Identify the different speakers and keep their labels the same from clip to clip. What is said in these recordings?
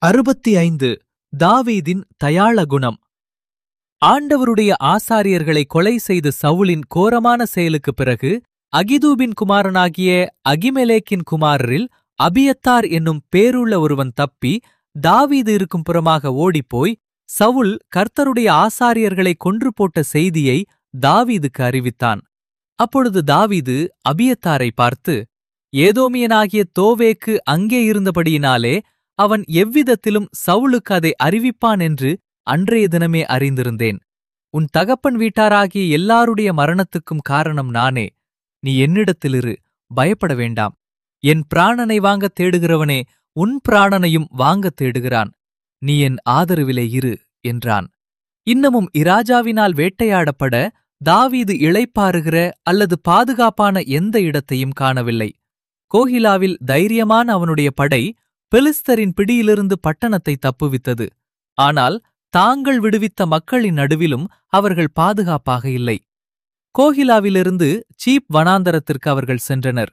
Speaker 1: அறுபத்தி ஐந்து தாவீதின் தயாள குணம் ஆண்டவருடைய ஆசாரியர்களை கொலை செய்த சவுலின் கோரமான செயலுக்குப் பிறகு அகிதூபின் குமாரனாகிய அகிமெலேக்கின் குமாரரில் அபியத்தார் என்னும் பேருள்ள ஒருவன் தப்பி தாவீது இருக்கும் புறமாக ஓடிப்போய் சவுல் கர்த்தருடைய ஆசாரியர்களை கொன்று போட்ட செய்தியை தாவீதுக்கு அறிவித்தான் அப்பொழுது தாவீது அபியத்தாரை பார்த்து ஏதோமியனாகிய தோவேக்கு அங்கே இருந்தபடியினாலே அவன் எவ்விதத்திலும் சவுலுக்கு அதை அறிவிப்பான் என்று அன்றைய தினமே அறிந்திருந்தேன் உன் தகப்பன் வீட்டாராகிய எல்லாருடைய மரணத்துக்கும் காரணம் நானே நீ என்னிடத்திலிரு பயப்பட வேண்டாம் என் பிராணனை வாங்கத் தேடுகிறவனே உன் பிராணனையும் வாங்கத் தேடுகிறான் நீ என் ஆதரவிலே இரு என்றான் இன்னமும் இராஜாவினால் வேட்டையாடப்பட தாவீது இளைப்பாறுகிற அல்லது பாதுகாப்பான எந்த இடத்தையும் காணவில்லை கோகிலாவில் தைரியமான அவனுடைய படை பெலிஸ்தரின் பிடியிலிருந்து பட்டணத்தை தப்புவித்தது ஆனால் தாங்கள் விடுவித்த மக்களின் நடுவிலும் அவர்கள் பாதுகாப்பாக இல்லை கோகிலாவிலிருந்து சீப் வனாந்தரத்திற்கு அவர்கள் சென்றனர்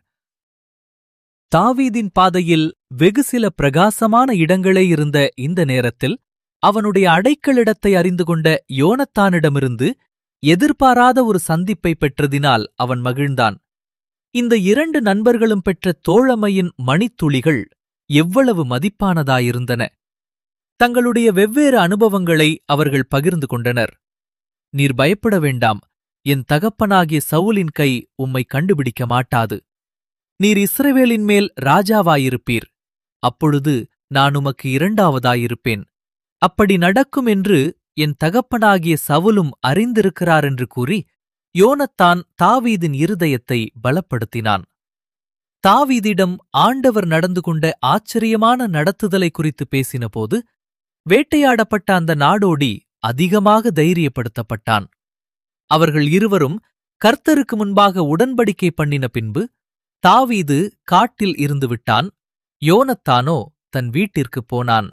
Speaker 1: தாவீதின் பாதையில் வெகு சில பிரகாசமான இடங்களே இருந்த இந்த நேரத்தில் அவனுடைய அடைக்கலிடத்தை அறிந்து கொண்ட யோனத்தானிடமிருந்து எதிர்பாராத ஒரு சந்திப்பை பெற்றதினால் அவன் மகிழ்ந்தான் இந்த இரண்டு நண்பர்களும் பெற்ற தோழமையின் மணித்துளிகள் எவ்வளவு மதிப்பானதாயிருந்தன தங்களுடைய வெவ்வேறு அனுபவங்களை அவர்கள் பகிர்ந்து கொண்டனர் நீர் பயப்பட வேண்டாம் என் தகப்பனாகிய சவுலின் கை உம்மை கண்டுபிடிக்க மாட்டாது நீர் இஸ்ரவேலின் மேல் ராஜாவாயிருப்பீர் அப்பொழுது நான் உமக்கு இரண்டாவதாயிருப்பேன் அப்படி நடக்கும் என்று என் தகப்பனாகிய சவுலும் அறிந்திருக்கிறார் என்று கூறி யோனத்தான் தாவீதின் இருதயத்தை பலப்படுத்தினான் தாவீதிடம் ஆண்டவர் நடந்து கொண்ட ஆச்சரியமான நடத்துதலை குறித்து பேசினபோது வேட்டையாடப்பட்ட அந்த நாடோடி அதிகமாக தைரியப்படுத்தப்பட்டான் அவர்கள் இருவரும் கர்த்தருக்கு முன்பாக உடன்படிக்கை பண்ணின பின்பு தாவீது காட்டில் இருந்து விட்டான் யோனத்தானோ தன் வீட்டிற்குப் போனான்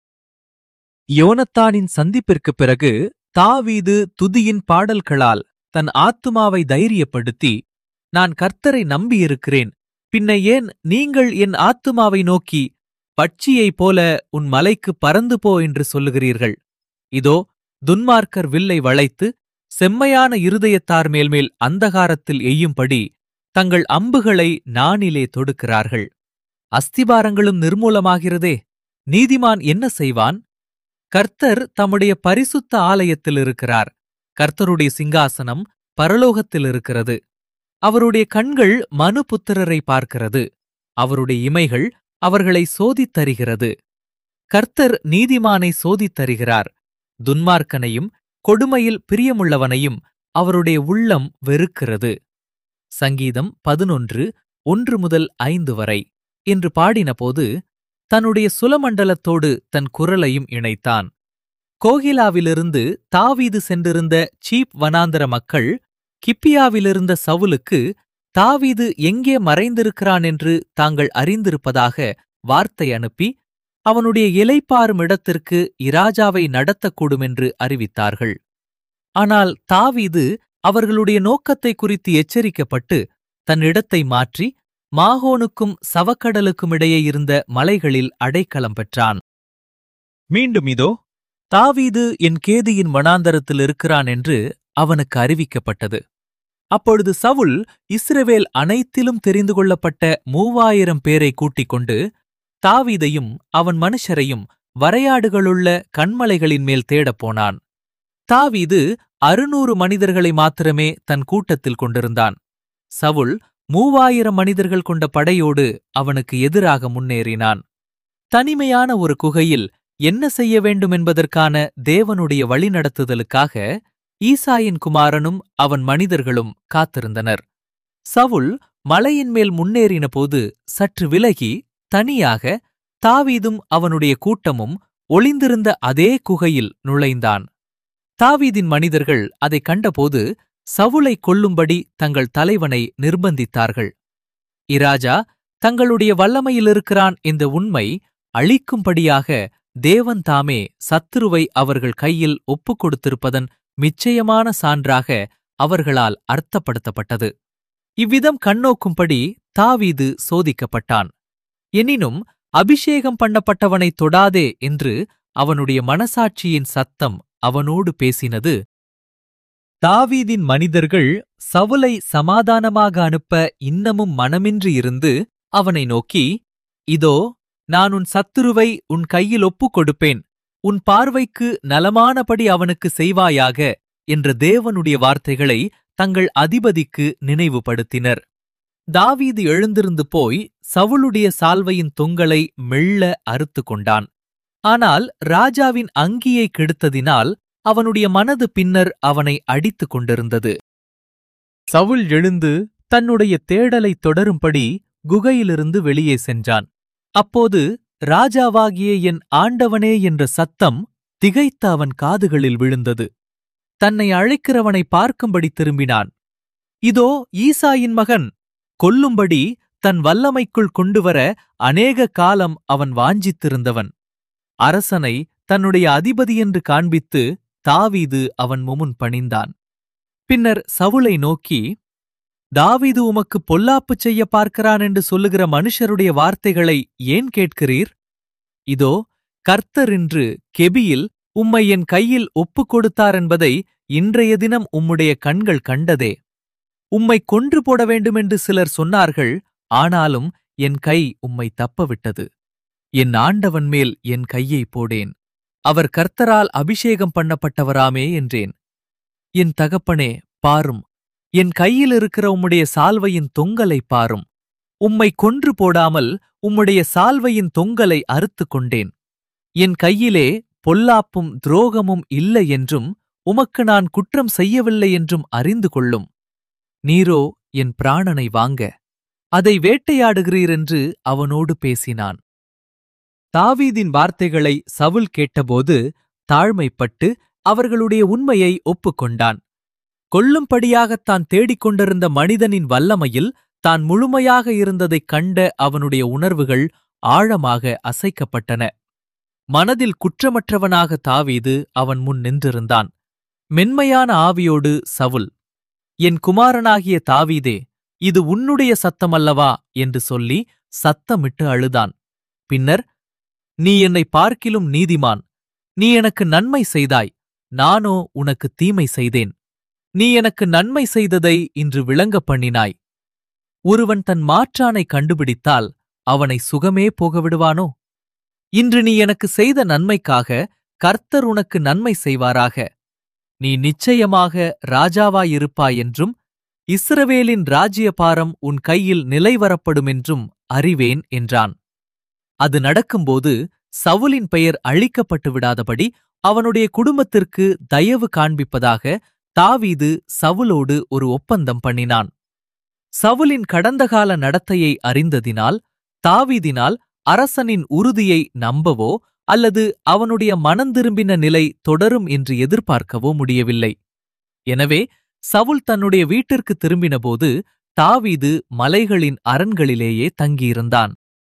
Speaker 1: யோனத்தானின் சந்திப்பிற்குப் பிறகு தாவீது துதியின் பாடல்களால் தன் ஆத்துமாவை தைரியப்படுத்தி நான் கர்த்தரை நம்பியிருக்கிறேன் பின்ன ஏன் நீங்கள் என் ஆத்துமாவை நோக்கி பட்சியைப் போல உன் மலைக்கு பறந்து போ என்று சொல்லுகிறீர்கள் இதோ துன்மார்க்கர் வில்லை வளைத்து செம்மையான இருதயத்தார் மேல்மேல் அந்தகாரத்தில் எய்யும்படி தங்கள் அம்புகளை நானிலே தொடுக்கிறார்கள் அஸ்திபாரங்களும் நிர்மூலமாகிறதே நீதிமான் என்ன செய்வான் கர்த்தர் தம்முடைய பரிசுத்த ஆலயத்தில் இருக்கிறார் கர்த்தருடைய சிங்காசனம் பரலோகத்தில் இருக்கிறது அவருடைய கண்கள் மனுபுத்திரரை பார்க்கிறது அவருடைய இமைகள் அவர்களை சோதித்தருகிறது கர்த்தர் நீதிமானை சோதித்தருகிறார் துன்மார்க்கனையும் கொடுமையில் பிரியமுள்ளவனையும் அவருடைய உள்ளம் வெறுக்கிறது சங்கீதம் பதினொன்று ஒன்று முதல் ஐந்து வரை என்று பாடினபோது தன்னுடைய சுலமண்டலத்தோடு தன் குரலையும் இணைத்தான் கோகிலாவிலிருந்து தாவீது சென்றிருந்த சீப் வனாந்தர மக்கள் கிப்பியாவிலிருந்த சவுலுக்கு தாவீது எங்கே மறைந்திருக்கிறான் என்று தாங்கள் அறிந்திருப்பதாக வார்த்தை அனுப்பி அவனுடைய இலைப்பாரும் இடத்திற்கு இராஜாவை நடத்தக்கூடுமென்று அறிவித்தார்கள் ஆனால் தாவீது அவர்களுடைய நோக்கத்தை குறித்து எச்சரிக்கப்பட்டு தன் இடத்தை மாற்றி மாகோனுக்கும் சவக்கடலுக்கும் இடையே இருந்த மலைகளில் அடைக்கலம் பெற்றான் மீண்டும் இதோ தாவீது என் கேதியின் வனாந்தரத்தில் இருக்கிறான் என்று அவனுக்கு அறிவிக்கப்பட்டது அப்பொழுது சவுல் இஸ்ரவேல் அனைத்திலும் தெரிந்து கொள்ளப்பட்ட மூவாயிரம் பேரை கூட்டிக் கொண்டு தாவீதையும் அவன் மனுஷரையும் வரையாடுகளுள்ள கண்மலைகளின் மேல் தேடப் போனான் தாவீது அறுநூறு மனிதர்களை மாத்திரமே தன் கூட்டத்தில் கொண்டிருந்தான் சவுல் மூவாயிரம் மனிதர்கள் கொண்ட படையோடு அவனுக்கு எதிராக முன்னேறினான் தனிமையான ஒரு குகையில் என்ன செய்ய வேண்டும் என்பதற்கான தேவனுடைய வழிநடத்துதலுக்காக ஈசாயின் குமாரனும் அவன் மனிதர்களும் காத்திருந்தனர் சவுல் மலையின் மேல் முன்னேறினபோது சற்று விலகி தனியாக தாவீதும் அவனுடைய கூட்டமும் ஒளிந்திருந்த அதே குகையில் நுழைந்தான் தாவீதின் மனிதர்கள் அதைக் கண்டபோது சவுலை கொல்லும்படி தங்கள் தலைவனை நிர்பந்தித்தார்கள் இராஜா தங்களுடைய வல்லமையிலிருக்கிறான் இந்த உண்மை அழிக்கும்படியாக தேவன் தாமே சத்துருவை அவர்கள் கையில் ஒப்புக் கொடுத்திருப்பதன் நிச்சயமான சான்றாக அவர்களால் அர்த்தப்படுத்தப்பட்டது இவ்விதம் கண்ணோக்கும்படி தாவீது சோதிக்கப்பட்டான் எனினும் அபிஷேகம் பண்ணப்பட்டவனை தொடாதே என்று அவனுடைய மனசாட்சியின் சத்தம் அவனோடு பேசினது தாவீதின் மனிதர்கள் சவுலை சமாதானமாக அனுப்ப இன்னமும் மனமின்றி இருந்து அவனை நோக்கி இதோ நான் உன் சத்துருவை உன் கையில் ஒப்புக் கொடுப்பேன் உன் பார்வைக்கு நலமானபடி அவனுக்கு செய்வாயாக என்ற தேவனுடைய வார்த்தைகளை தங்கள் அதிபதிக்கு நினைவுபடுத்தினர் தாவீது எழுந்திருந்து போய் சவுளுடைய சால்வையின் தொங்கலை மெல்ல அறுத்து கொண்டான் ஆனால் ராஜாவின் அங்கியை கெடுத்ததினால் அவனுடைய மனது பின்னர் அவனை அடித்துக் கொண்டிருந்தது சவுல் எழுந்து தன்னுடைய தேடலைத் தொடரும்படி குகையிலிருந்து வெளியே சென்றான் அப்போது ராஜாவாகிய என் ஆண்டவனே என்ற சத்தம் திகைத்த அவன் காதுகளில் விழுந்தது தன்னை அழைக்கிறவனை பார்க்கும்படி திரும்பினான் இதோ ஈசாயின் மகன் கொல்லும்படி தன் வல்லமைக்குள் கொண்டுவர அநேக காலம் அவன் வாஞ்சித்திருந்தவன் அரசனை தன்னுடைய அதிபதியென்று காண்பித்து தாவீது அவன் முமுன் பணிந்தான் பின்னர் சவுலை நோக்கி தாவீது உமக்கு பொல்லாப்பு செய்ய பார்க்கிறான் என்று சொல்லுகிற மனுஷருடைய வார்த்தைகளை ஏன் கேட்கிறீர் இதோ கர்த்தர் இன்று கெபியில் உம்மை என் கையில் ஒப்புக் கொடுத்தார் என்பதை இன்றைய தினம் உம்முடைய கண்கள் கண்டதே உம்மை கொன்று போட வேண்டுமென்று சிலர் சொன்னார்கள் ஆனாலும் என் கை உம்மை தப்பவிட்டது என் ஆண்டவன் மேல் என் கையை போடேன் அவர் கர்த்தரால் அபிஷேகம் பண்ணப்பட்டவராமே என்றேன் என் தகப்பனே பாரும் என் கையில் இருக்கிற உம்முடைய சால்வையின் தொங்கலை பாரும் உம்மை கொன்று போடாமல் உம்முடைய சால்வையின் தொங்கலை அறுத்துக் கொண்டேன் என் கையிலே பொல்லாப்பும் துரோகமும் இல்லை என்றும் உமக்கு நான் குற்றம் செய்யவில்லை என்றும் அறிந்து கொள்ளும் நீரோ என் பிராணனை வாங்க அதை வேட்டையாடுகிறீர் என்று அவனோடு பேசினான் தாவீதின் வார்த்தைகளை சவுல் கேட்டபோது தாழ்மைப்பட்டு அவர்களுடைய உண்மையை ஒப்புக்கொண்டான் கொல்லும்படியாகத் தான் தேடிக் கொண்டிருந்த மனிதனின் வல்லமையில் தான் முழுமையாக இருந்ததைக் கண்ட அவனுடைய உணர்வுகள் ஆழமாக அசைக்கப்பட்டன மனதில் குற்றமற்றவனாக தாவீது அவன் முன் நின்றிருந்தான் மென்மையான ஆவியோடு சவுல் என் குமாரனாகிய தாவீதே இது உன்னுடைய சத்தமல்லவா என்று சொல்லி சத்தமிட்டு அழுதான் பின்னர் நீ என்னை பார்க்கிலும் நீதிமான் நீ எனக்கு நன்மை செய்தாய் நானோ உனக்கு தீமை செய்தேன் நீ எனக்கு நன்மை செய்ததை இன்று விளங்கப் பண்ணினாய் ஒருவன் தன் மாற்றானை கண்டுபிடித்தால் அவனை சுகமே போகவிடுவானோ இன்று நீ எனக்கு செய்த நன்மைக்காக கர்த்தர் உனக்கு நன்மை செய்வாராக நீ நிச்சயமாக ராஜாவாயிருப்பாய் என்றும் இஸ்ரவேலின் ராஜ்யபாரம் உன் கையில் நிலைவரப்படும் என்றும் அறிவேன் என்றான் அது நடக்கும்போது சவுலின் பெயர் அழிக்கப்பட்டு விடாதபடி அவனுடைய குடும்பத்திற்கு தயவு காண்பிப்பதாக தாவீது சவுலோடு ஒரு ஒப்பந்தம் பண்ணினான் சவுலின் கடந்த கால நடத்தையை அறிந்ததினால் தாவீதினால் அரசனின் உறுதியை நம்பவோ அல்லது அவனுடைய மனந்திரும்பின நிலை தொடரும் என்று எதிர்பார்க்கவோ முடியவில்லை எனவே சவுல் தன்னுடைய வீட்டிற்கு திரும்பினபோது தாவீது மலைகளின் அரண்களிலேயே தங்கியிருந்தான்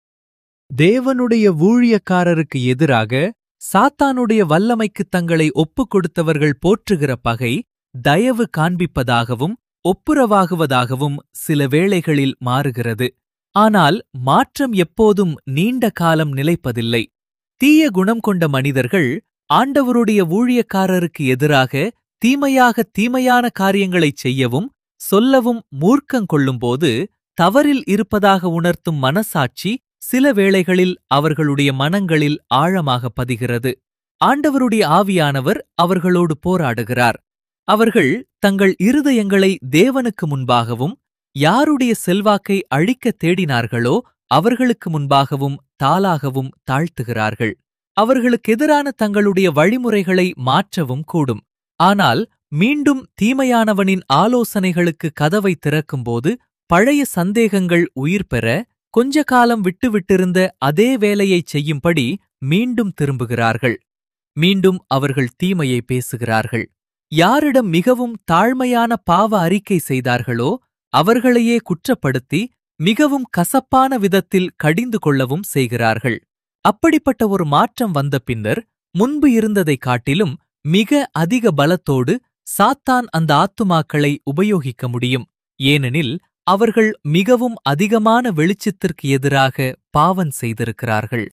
Speaker 1: தேவனுடைய ஊழியக்காரருக்கு எதிராக சாத்தானுடைய வல்லமைக்கு தங்களை ஒப்புக் கொடுத்தவர்கள் போற்றுகிற பகை தயவு காண்பிப்பதாகவும் ஒப்புரவாகுவதாகவும் சில வேளைகளில் மாறுகிறது ஆனால் மாற்றம் எப்போதும் நீண்ட காலம் நிலைப்பதில்லை தீய குணம் கொண்ட மனிதர்கள் ஆண்டவருடைய ஊழியக்காரருக்கு எதிராக தீமையாக தீமையான காரியங்களைச் செய்யவும் சொல்லவும் மூர்க்கங்கொள்ளும்போது தவறில் இருப்பதாக உணர்த்தும் மனசாட்சி சில வேளைகளில் அவர்களுடைய மனங்களில் ஆழமாக பதிகிறது ஆண்டவருடைய ஆவியானவர் அவர்களோடு போராடுகிறார் அவர்கள் தங்கள் இருதயங்களை தேவனுக்கு முன்பாகவும் யாருடைய செல்வாக்கை அழிக்கத் தேடினார்களோ அவர்களுக்கு முன்பாகவும் தாளாகவும் தாழ்த்துகிறார்கள் அவர்களுக்கு எதிரான தங்களுடைய வழிமுறைகளை மாற்றவும் கூடும் ஆனால் மீண்டும் தீமையானவனின் ஆலோசனைகளுக்கு கதவை திறக்கும்போது பழைய சந்தேகங்கள் உயிர் பெற கொஞ்ச காலம் விட்டுவிட்டிருந்த அதே வேலையைச் செய்யும்படி மீண்டும் திரும்புகிறார்கள் மீண்டும் அவர்கள் தீமையை பேசுகிறார்கள் யாரிடம் மிகவும் தாழ்மையான பாவ அறிக்கை செய்தார்களோ அவர்களையே குற்றப்படுத்தி மிகவும் கசப்பான விதத்தில் கடிந்து கொள்ளவும் செய்கிறார்கள் அப்படிப்பட்ட ஒரு மாற்றம் வந்த பின்னர் முன்பு இருந்ததைக் காட்டிலும் மிக அதிக பலத்தோடு சாத்தான் அந்த ஆத்துமாக்களை உபயோகிக்க முடியும் ஏனெனில் அவர்கள் மிகவும் அதிகமான வெளிச்சத்திற்கு எதிராக பாவம் செய்திருக்கிறார்கள்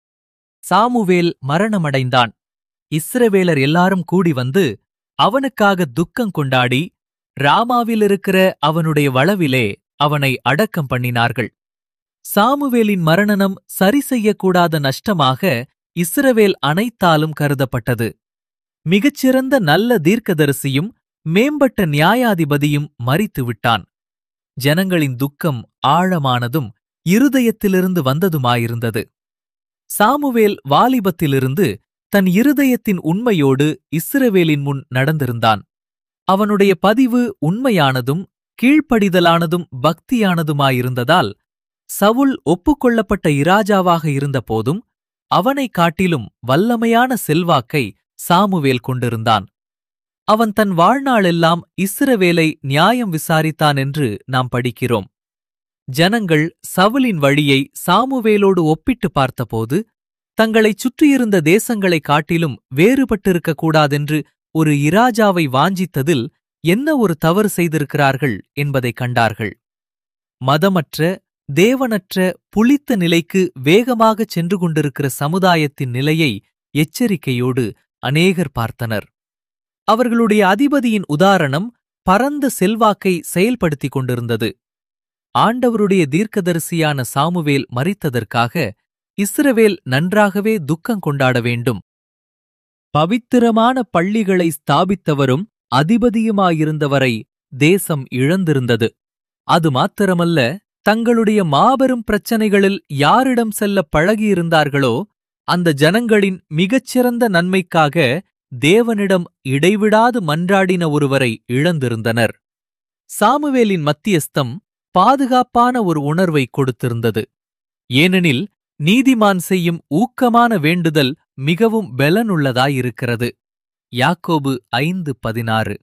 Speaker 1: சாமுவேல் மரணமடைந்தான் இஸ்ரவேலர் எல்லாரும் கூடி வந்து அவனுக்காக துக்கம் கொண்டாடி ராமாவில் இருக்கிற அவனுடைய வளவிலே அவனை அடக்கம் பண்ணினார்கள் சாமுவேலின் மரணனம் சரி செய்யக்கூடாத நஷ்டமாக இஸ்ரவேல் அனைத்தாலும் கருதப்பட்டது மிகச்சிறந்த நல்ல தீர்க்கதரிசியும் மேம்பட்ட நியாயாதிபதியும் மரித்து விட்டான் ஜனங்களின் துக்கம் ஆழமானதும் இருதயத்திலிருந்து வந்ததுமாயிருந்தது சாமுவேல் வாலிபத்திலிருந்து தன் இருதயத்தின் உண்மையோடு இஸ்ரவேலின் முன் நடந்திருந்தான் அவனுடைய பதிவு உண்மையானதும் கீழ்ப்படிதலானதும் பக்தியானதுமாயிருந்ததால் சவுல் ஒப்புக்கொள்ளப்பட்ட இராஜாவாக இருந்தபோதும் அவனை காட்டிலும் வல்லமையான செல்வாக்கை சாமுவேல் கொண்டிருந்தான் அவன் தன் வாழ்நாளெல்லாம் இஸ்ரவேலை நியாயம் விசாரித்தான் என்று நாம் படிக்கிறோம் ஜனங்கள் சவுலின் வழியை சாமுவேலோடு ஒப்பிட்டு பார்த்தபோது தங்களைச் சுற்றியிருந்த தேசங்களைக் காட்டிலும் வேறுபட்டிருக்கக் கூடாதென்று ஒரு இராஜாவை வாஞ்சித்ததில் என்ன ஒரு தவறு செய்திருக்கிறார்கள் என்பதைக் கண்டார்கள் மதமற்ற தேவனற்ற புளித்த நிலைக்கு வேகமாகச் சென்று கொண்டிருக்கிற சமுதாயத்தின் நிலையை எச்சரிக்கையோடு அநேகர் பார்த்தனர் அவர்களுடைய அதிபதியின் உதாரணம் பரந்த செல்வாக்கை செயல்படுத்திக் கொண்டிருந்தது ஆண்டவருடைய தீர்க்கதரிசியான சாமுவேல் மரித்ததற்காக இஸ்ரவேல் நன்றாகவே துக்கம் கொண்டாட வேண்டும் பவித்திரமான பள்ளிகளை ஸ்தாபித்தவரும் அதிபதியுமாயிருந்தவரை தேசம் இழந்திருந்தது அது மாத்திரமல்ல தங்களுடைய மாபெரும் பிரச்சனைகளில் யாரிடம் செல்ல பழகியிருந்தார்களோ அந்த ஜனங்களின் மிகச்சிறந்த நன்மைக்காக தேவனிடம் இடைவிடாது மன்றாடின ஒருவரை இழந்திருந்தனர் சாமுவேலின் மத்தியஸ்தம் பாதுகாப்பான ஒரு உணர்வை கொடுத்திருந்தது ஏனெனில் நீதிமான் செய்யும் ஊக்கமான வேண்டுதல் மிகவும் பலனுள்ளதாயிருக்கிறது யாக்கோபு ஐந்து பதினாறு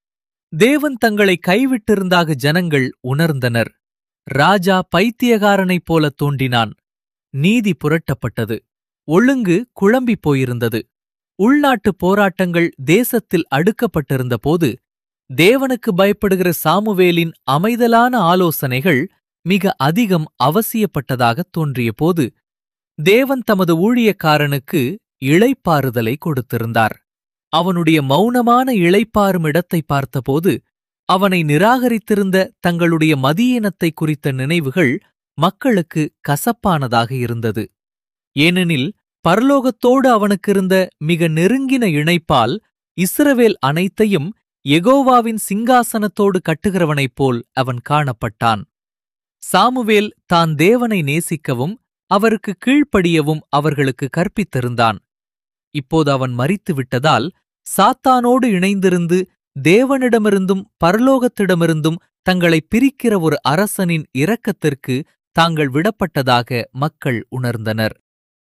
Speaker 1: தேவன் தங்களை கைவிட்டிருந்தாக ஜனங்கள் உணர்ந்தனர் ராஜா பைத்தியகாரனைப் போல தோன்றினான் நீதி புரட்டப்பட்டது ஒழுங்கு குழம்பிப் போயிருந்தது உள்நாட்டுப் போராட்டங்கள் தேசத்தில் அடுக்கப்பட்டிருந்தபோது தேவனுக்கு பயப்படுகிற சாமுவேலின் அமைதலான ஆலோசனைகள் மிக அதிகம் அவசியப்பட்டதாகத் தோன்றியபோது தேவன் தமது ஊழியக்காரனுக்கு இளைப்பாறுதலை கொடுத்திருந்தார் அவனுடைய மௌனமான இளைப்பாறும் இடத்தை பார்த்தபோது அவனை நிராகரித்திருந்த தங்களுடைய மதியீனத்தை குறித்த நினைவுகள் மக்களுக்கு கசப்பானதாக இருந்தது ஏனெனில் பரலோகத்தோடு அவனுக்கிருந்த மிக நெருங்கின இணைப்பால் இஸ்ரவேல் அனைத்தையும் எகோவாவின் சிங்காசனத்தோடு கட்டுகிறவனைப் போல் அவன் காணப்பட்டான் சாமுவேல் தான் தேவனை நேசிக்கவும் அவருக்கு கீழ்ப்படியவும் அவர்களுக்கு கற்பித்திருந்தான் இப்போது அவன் மரித்து விட்டதால் சாத்தானோடு இணைந்திருந்து தேவனிடமிருந்தும் பரலோகத்திடமிருந்தும் தங்களை பிரிக்கிற ஒரு அரசனின் இரக்கத்திற்கு தாங்கள் விடப்பட்டதாக மக்கள் உணர்ந்தனர்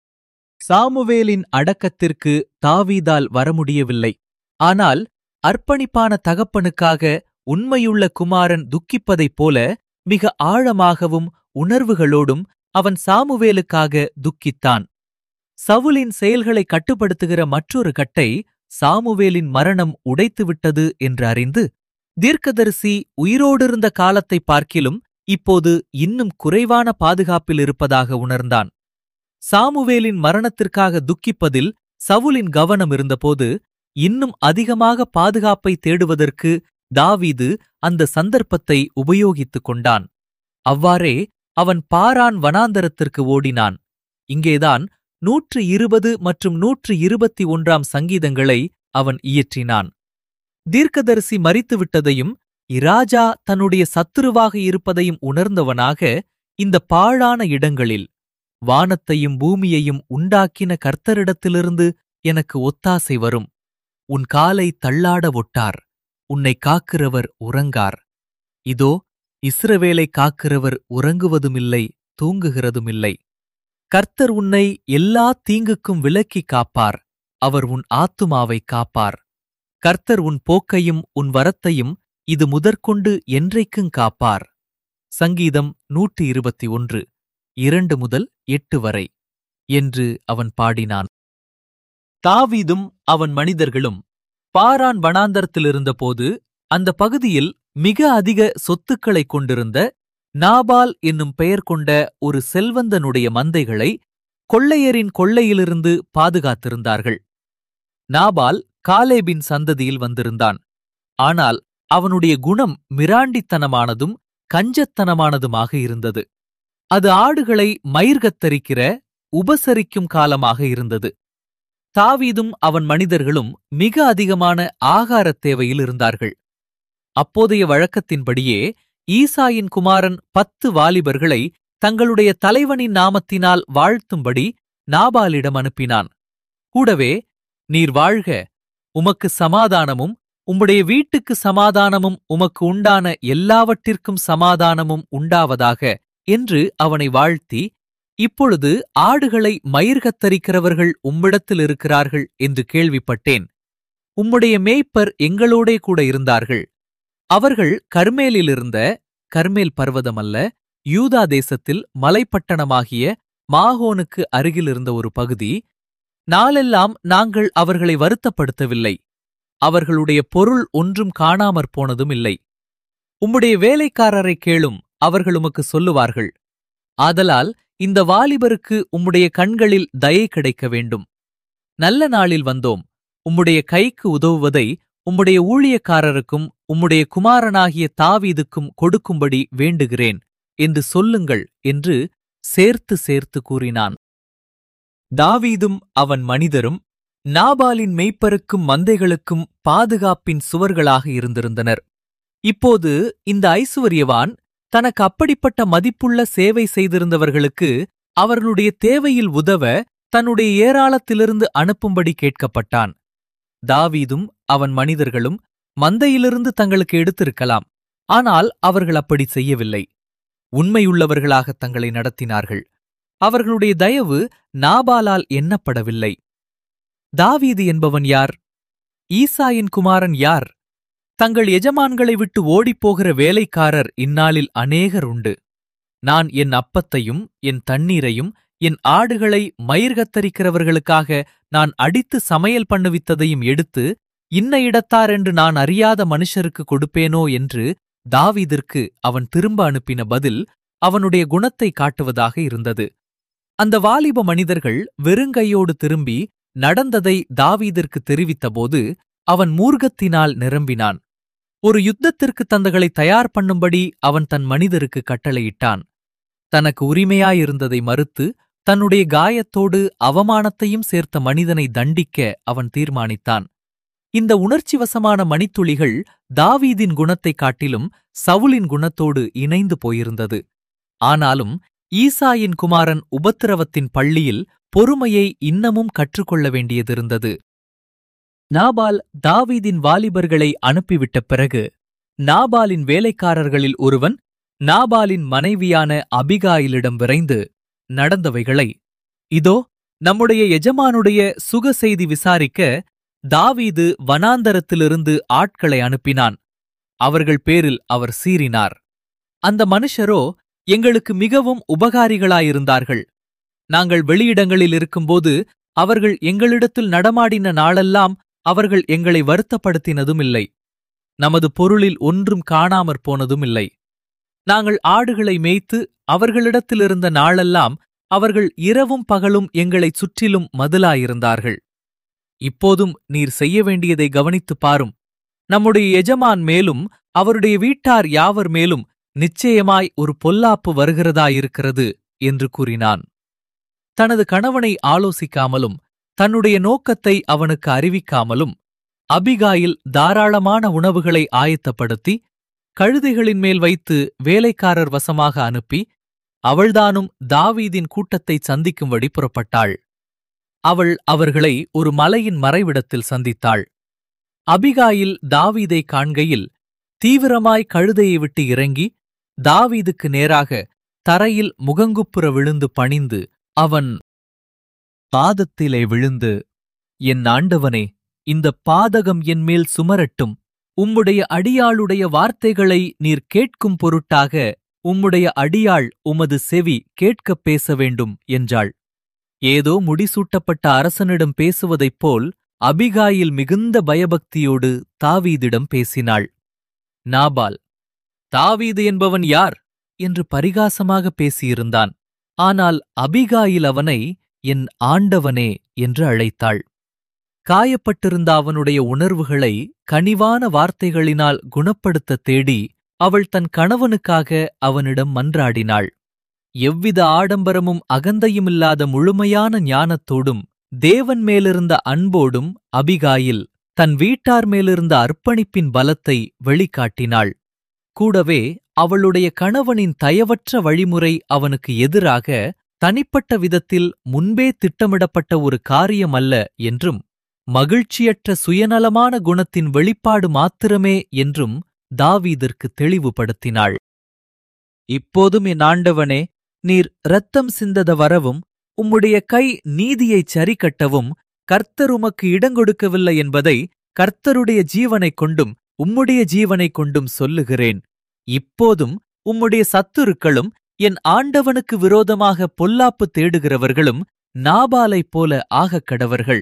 Speaker 1: சாமுவேலின் அடக்கத்திற்கு தாவீதால் வர முடியவில்லை ஆனால் அர்ப்பணிப்பான தகப்பனுக்காக உண்மையுள்ள குமாரன் துக்கிப்பதைப் போல மிக ஆழமாகவும் உணர்வுகளோடும் அவன் சாமுவேலுக்காக துக்கித்தான் சவுலின் செயல்களை கட்டுப்படுத்துகிற மற்றொரு கட்டை சாமுவேலின் மரணம் உடைத்துவிட்டது என்று அறிந்து தீர்க்கதரிசி உயிரோடிருந்த காலத்தை பார்க்கிலும் இப்போது இன்னும் குறைவான பாதுகாப்பில் இருப்பதாக உணர்ந்தான் சாமுவேலின் மரணத்திற்காக துக்கிப்பதில் சவுலின் கவனம் இருந்தபோது இன்னும் அதிகமாக பாதுகாப்பை தேடுவதற்கு தாவீது அந்த சந்தர்ப்பத்தை உபயோகித்துக் கொண்டான் அவ்வாறே அவன் பாரான் வனாந்தரத்திற்கு ஓடினான் இங்கேதான் நூற்று இருபது மற்றும் நூற்று இருபத்தி ஒன்றாம் சங்கீதங்களை அவன் இயற்றினான் தீர்க்கதரிசி மறித்துவிட்டதையும் இராஜா தன்னுடைய சத்துருவாக இருப்பதையும் உணர்ந்தவனாக இந்த பாழான இடங்களில் வானத்தையும் பூமியையும் உண்டாக்கின கர்த்தரிடத்திலிருந்து எனக்கு ஒத்தாசை வரும் உன் காலை தள்ளாட ஒட்டார் உன்னை காக்கிறவர் உறங்கார் இதோ இஸ்ரவேலை காக்கிறவர் உறங்குவதுமில்லை தூங்குகிறதுமில்லை கர்த்தர் உன்னை எல்லா தீங்குக்கும் விலக்கி காப்பார் அவர் உன் ஆத்துமாவை காப்பார் கர்த்தர் உன் போக்கையும் உன் வரத்தையும் இது முதற்கொண்டு என்றைக்குங் காப்பார் சங்கீதம் நூற்றி இருபத்தி ஒன்று இரண்டு முதல் எட்டு வரை என்று அவன் பாடினான் தாவீதும் அவன் மனிதர்களும் பாரான் வனாந்தரத்திலிருந்தபோது அந்த பகுதியில் மிக அதிக சொத்துக்களைக் கொண்டிருந்த நாபால் என்னும் பெயர் கொண்ட ஒரு செல்வந்தனுடைய மந்தைகளை கொள்ளையரின் கொள்ளையிலிருந்து பாதுகாத்திருந்தார்கள் நாபால் காலேபின் சந்ததியில் வந்திருந்தான் ஆனால் அவனுடைய குணம் மிராண்டித்தனமானதும் கஞ்சத்தனமானதுமாக இருந்தது அது ஆடுகளை மயிர்கத்தரிக்கிற உபசரிக்கும் காலமாக இருந்தது தாவீதும் அவன் மனிதர்களும் மிக அதிகமான ஆகாரத் தேவையில் இருந்தார்கள் அப்போதைய வழக்கத்தின்படியே ஈசாயின் குமாரன் பத்து வாலிபர்களை தங்களுடைய தலைவனின் நாமத்தினால் வாழ்த்தும்படி நாபாலிடம் அனுப்பினான் கூடவே நீர் வாழ்க உமக்கு சமாதானமும் உம்முடைய வீட்டுக்கு சமாதானமும் உமக்கு உண்டான எல்லாவற்றிற்கும் சமாதானமும் உண்டாவதாக என்று அவனை வாழ்த்தி இப்பொழுது ஆடுகளை மயிர்கத்தரிக்கிறவர்கள் உம்மிடத்தில் இருக்கிறார்கள் என்று கேள்விப்பட்டேன் உம்முடைய மேய்ப்பர் எங்களோடே கூட இருந்தார்கள் அவர்கள் கர்மேலிலிருந்த கர்மேல் பர்வதம் அல்ல யூதா தேசத்தில் மலைப்பட்டணமாகிய மாகோனுக்கு அருகிலிருந்த ஒரு பகுதி நாளெல்லாம் நாங்கள் அவர்களை வருத்தப்படுத்தவில்லை அவர்களுடைய பொருள் ஒன்றும் காணாமற் போனதும் இல்லை உம்முடைய வேலைக்காரரை கேளும் அவர்கள் உமக்கு சொல்லுவார்கள் ஆதலால் இந்த வாலிபருக்கு உம்முடைய கண்களில் தயை கிடைக்க வேண்டும் நல்ல நாளில் வந்தோம் உம்முடைய கைக்கு உதவுவதை உம்முடைய ஊழியக்காரருக்கும் உம்முடைய குமாரனாகிய தாவீதுக்கும் கொடுக்கும்படி வேண்டுகிறேன் என்று சொல்லுங்கள் என்று சேர்த்து சேர்த்து கூறினான் தாவீதும் அவன் மனிதரும் நாபாலின் மெய்ப்பருக்கும் மந்தைகளுக்கும் பாதுகாப்பின் சுவர்களாக இருந்திருந்தனர் இப்போது இந்த ஐசுவரியவான் தனக்கு அப்படிப்பட்ட மதிப்புள்ள சேவை செய்திருந்தவர்களுக்கு அவர்களுடைய தேவையில் உதவ தன்னுடைய ஏராளத்திலிருந்து அனுப்பும்படி கேட்கப்பட்டான் தாவீதும் அவன் மனிதர்களும் மந்தையிலிருந்து தங்களுக்கு எடுத்திருக்கலாம் ஆனால் அவர்கள் அப்படி செய்யவில்லை உண்மையுள்ளவர்களாக தங்களை நடத்தினார்கள் அவர்களுடைய தயவு நாபாலால் எண்ணப்படவில்லை தாவீது என்பவன் யார் ஈசாயின் குமாரன் யார் தங்கள் எஜமான்களை விட்டு ஓடிப்போகிற வேலைக்காரர் இந்நாளில் அநேகர் உண்டு நான் என் அப்பத்தையும் என் தண்ணீரையும் என் ஆடுகளை மயிர்கத்தரிக்கிறவர்களுக்காக நான் அடித்து சமையல் பண்ணுவித்ததையும் எடுத்து இன்ன இடத்தார் என்று நான் அறியாத மனுஷருக்கு கொடுப்பேனோ என்று தாவீதிற்கு அவன் திரும்ப அனுப்பின பதில் அவனுடைய குணத்தை காட்டுவதாக இருந்தது அந்த வாலிப மனிதர்கள் வெறுங்கையோடு திரும்பி நடந்ததை தாவீதிற்கு தெரிவித்தபோது அவன் மூர்க்கத்தினால் நிரம்பினான் ஒரு யுத்தத்திற்கு தந்தகளை தயார் பண்ணும்படி அவன் தன் மனிதருக்கு கட்டளையிட்டான் தனக்கு உரிமையாயிருந்ததை மறுத்து தன்னுடைய காயத்தோடு அவமானத்தையும் சேர்த்த மனிதனை தண்டிக்க அவன் தீர்மானித்தான் இந்த உணர்ச்சிவசமான மணித்துளிகள் தாவீதின் குணத்தைக் காட்டிலும் சவுலின் குணத்தோடு இணைந்து போயிருந்தது ஆனாலும் ஈசாயின் குமாரன் உபத்திரவத்தின் பள்ளியில் பொறுமையை இன்னமும் கற்றுக்கொள்ள வேண்டியதிருந்தது நாபால் தாவீதின் வாலிபர்களை அனுப்பிவிட்ட பிறகு நாபாலின் வேலைக்காரர்களில் ஒருவன் நாபாலின் மனைவியான அபிகாயிலிடம் விரைந்து நடந்தவைகளை இதோ நம்முடைய எஜமானுடைய சுக செய்தி விசாரிக்க தாவீது வனாந்தரத்திலிருந்து ஆட்களை அனுப்பினான் அவர்கள் பேரில் அவர் சீறினார் அந்த மனுஷரோ எங்களுக்கு மிகவும் உபகாரிகளாயிருந்தார்கள் நாங்கள் வெளியிடங்களில் இருக்கும்போது அவர்கள் எங்களிடத்தில் நடமாடின நாளெல்லாம் அவர்கள் எங்களை வருத்தப்படுத்தினதும் இல்லை நமது பொருளில் ஒன்றும் காணாமற் போனதும் இல்லை நாங்கள் ஆடுகளை மேய்த்து அவர்களிடத்திலிருந்த நாளெல்லாம் அவர்கள் இரவும் பகலும் எங்களைச் சுற்றிலும் மதிலாயிருந்தார்கள் இப்போதும் நீர் செய்ய வேண்டியதை கவனித்துப் பாரும் நம்முடைய எஜமான் மேலும் அவருடைய வீட்டார் யாவர் மேலும் நிச்சயமாய் ஒரு பொல்லாப்பு வருகிறதாயிருக்கிறது என்று கூறினான் தனது கணவனை ஆலோசிக்காமலும் தன்னுடைய நோக்கத்தை அவனுக்கு அறிவிக்காமலும் அபிகாயில் தாராளமான உணவுகளை ஆயத்தப்படுத்தி கழுதைகளின் மேல் வைத்து வேலைக்காரர் வசமாக அனுப்பி அவள்தானும் தாவீதின் கூட்டத்தை சந்திக்கும்படி புறப்பட்டாள் அவள் அவர்களை ஒரு மலையின் மறைவிடத்தில் சந்தித்தாள் அபிகாயில் தாவீதை காண்கையில் தீவிரமாய் கழுதையை விட்டு இறங்கி தாவீதுக்கு நேராக தரையில் முகங்குப்புற விழுந்து பணிந்து அவன் பாதத்திலே விழுந்து என் ஆண்டவனே இந்த பாதகம் என் மேல் சுமரட்டும் உம்முடைய அடியாளுடைய வார்த்தைகளை நீர் கேட்கும் பொருட்டாக உம்முடைய அடியாள் உமது செவி கேட்கப் பேச வேண்டும் என்றாள் ஏதோ முடிசூட்டப்பட்ட அரசனிடம் பேசுவதைப் போல் அபிகாயில் மிகுந்த பயபக்தியோடு தாவீதிடம் பேசினாள் நாபால் தாவீது என்பவன் யார் என்று பரிகாசமாக பேசியிருந்தான் ஆனால் அபிகாயில் அவனை என் ஆண்டவனே என்று அழைத்தாள் காயப்பட்டிருந்த அவனுடைய உணர்வுகளை கனிவான வார்த்தைகளினால் குணப்படுத்த தேடி அவள் தன் கணவனுக்காக அவனிடம் மன்றாடினாள் எவ்வித ஆடம்பரமும் அகந்தையுமில்லாத முழுமையான ஞானத்தோடும் தேவன் மேலிருந்த அன்போடும் அபிகாயில் தன் வீட்டார் மேலிருந்த அர்ப்பணிப்பின் பலத்தை வெளிக்காட்டினாள் கூடவே அவளுடைய கணவனின் தயவற்ற வழிமுறை அவனுக்கு எதிராக தனிப்பட்ட விதத்தில் முன்பே திட்டமிடப்பட்ட ஒரு காரியமல்ல என்றும் மகிழ்ச்சியற்ற சுயநலமான குணத்தின் வெளிப்பாடு மாத்திரமே என்றும் தாவீதிற்கு தெளிவுபடுத்தினாள் இப்போதும் என் ஆண்டவனே நீர் இரத்தம் சிந்தத வரவும் உம்முடைய கை நீதியைச் சரிக்கட்டவும் கர்த்தர் உமக்கு இடங்கொடுக்கவில்லை என்பதை கர்த்தருடைய ஜீவனைக் கொண்டும் உம்முடைய ஜீவனைக் கொண்டும் சொல்லுகிறேன் இப்போதும் உம்முடைய சத்துருக்களும் என் ஆண்டவனுக்கு விரோதமாக பொல்லாப்பு தேடுகிறவர்களும் நாபாலைப் போல ஆகக் கடவர்கள்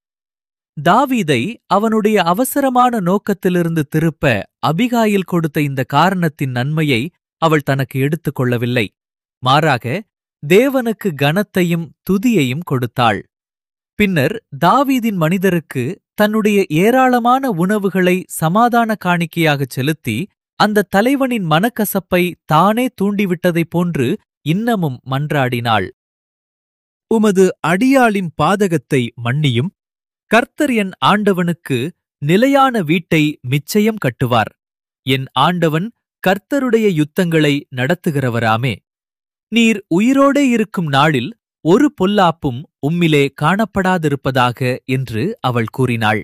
Speaker 1: தாவீதை அவனுடைய அவசரமான நோக்கத்திலிருந்து திருப்ப அபிகாயில் கொடுத்த இந்த காரணத்தின் நன்மையை அவள் தனக்கு எடுத்துக் கொள்ளவில்லை மாறாக தேவனுக்கு கனத்தையும் துதியையும் கொடுத்தாள் பின்னர் தாவீதின் மனிதருக்கு தன்னுடைய ஏராளமான உணவுகளை சமாதான காணிக்கையாகச் செலுத்தி அந்த தலைவனின் மனக்கசப்பை தானே தூண்டிவிட்டதைப் போன்று இன்னமும் மன்றாடினாள் உமது அடியாளின் பாதகத்தை மன்னியும் கர்த்தர் என் ஆண்டவனுக்கு நிலையான வீட்டை மிச்சயம் கட்டுவார் என் ஆண்டவன் கர்த்தருடைய யுத்தங்களை நடத்துகிறவராமே நீர் உயிரோடே இருக்கும் நாளில் ஒரு பொல்லாப்பும் உம்மிலே காணப்படாதிருப்பதாக என்று அவள் கூறினாள்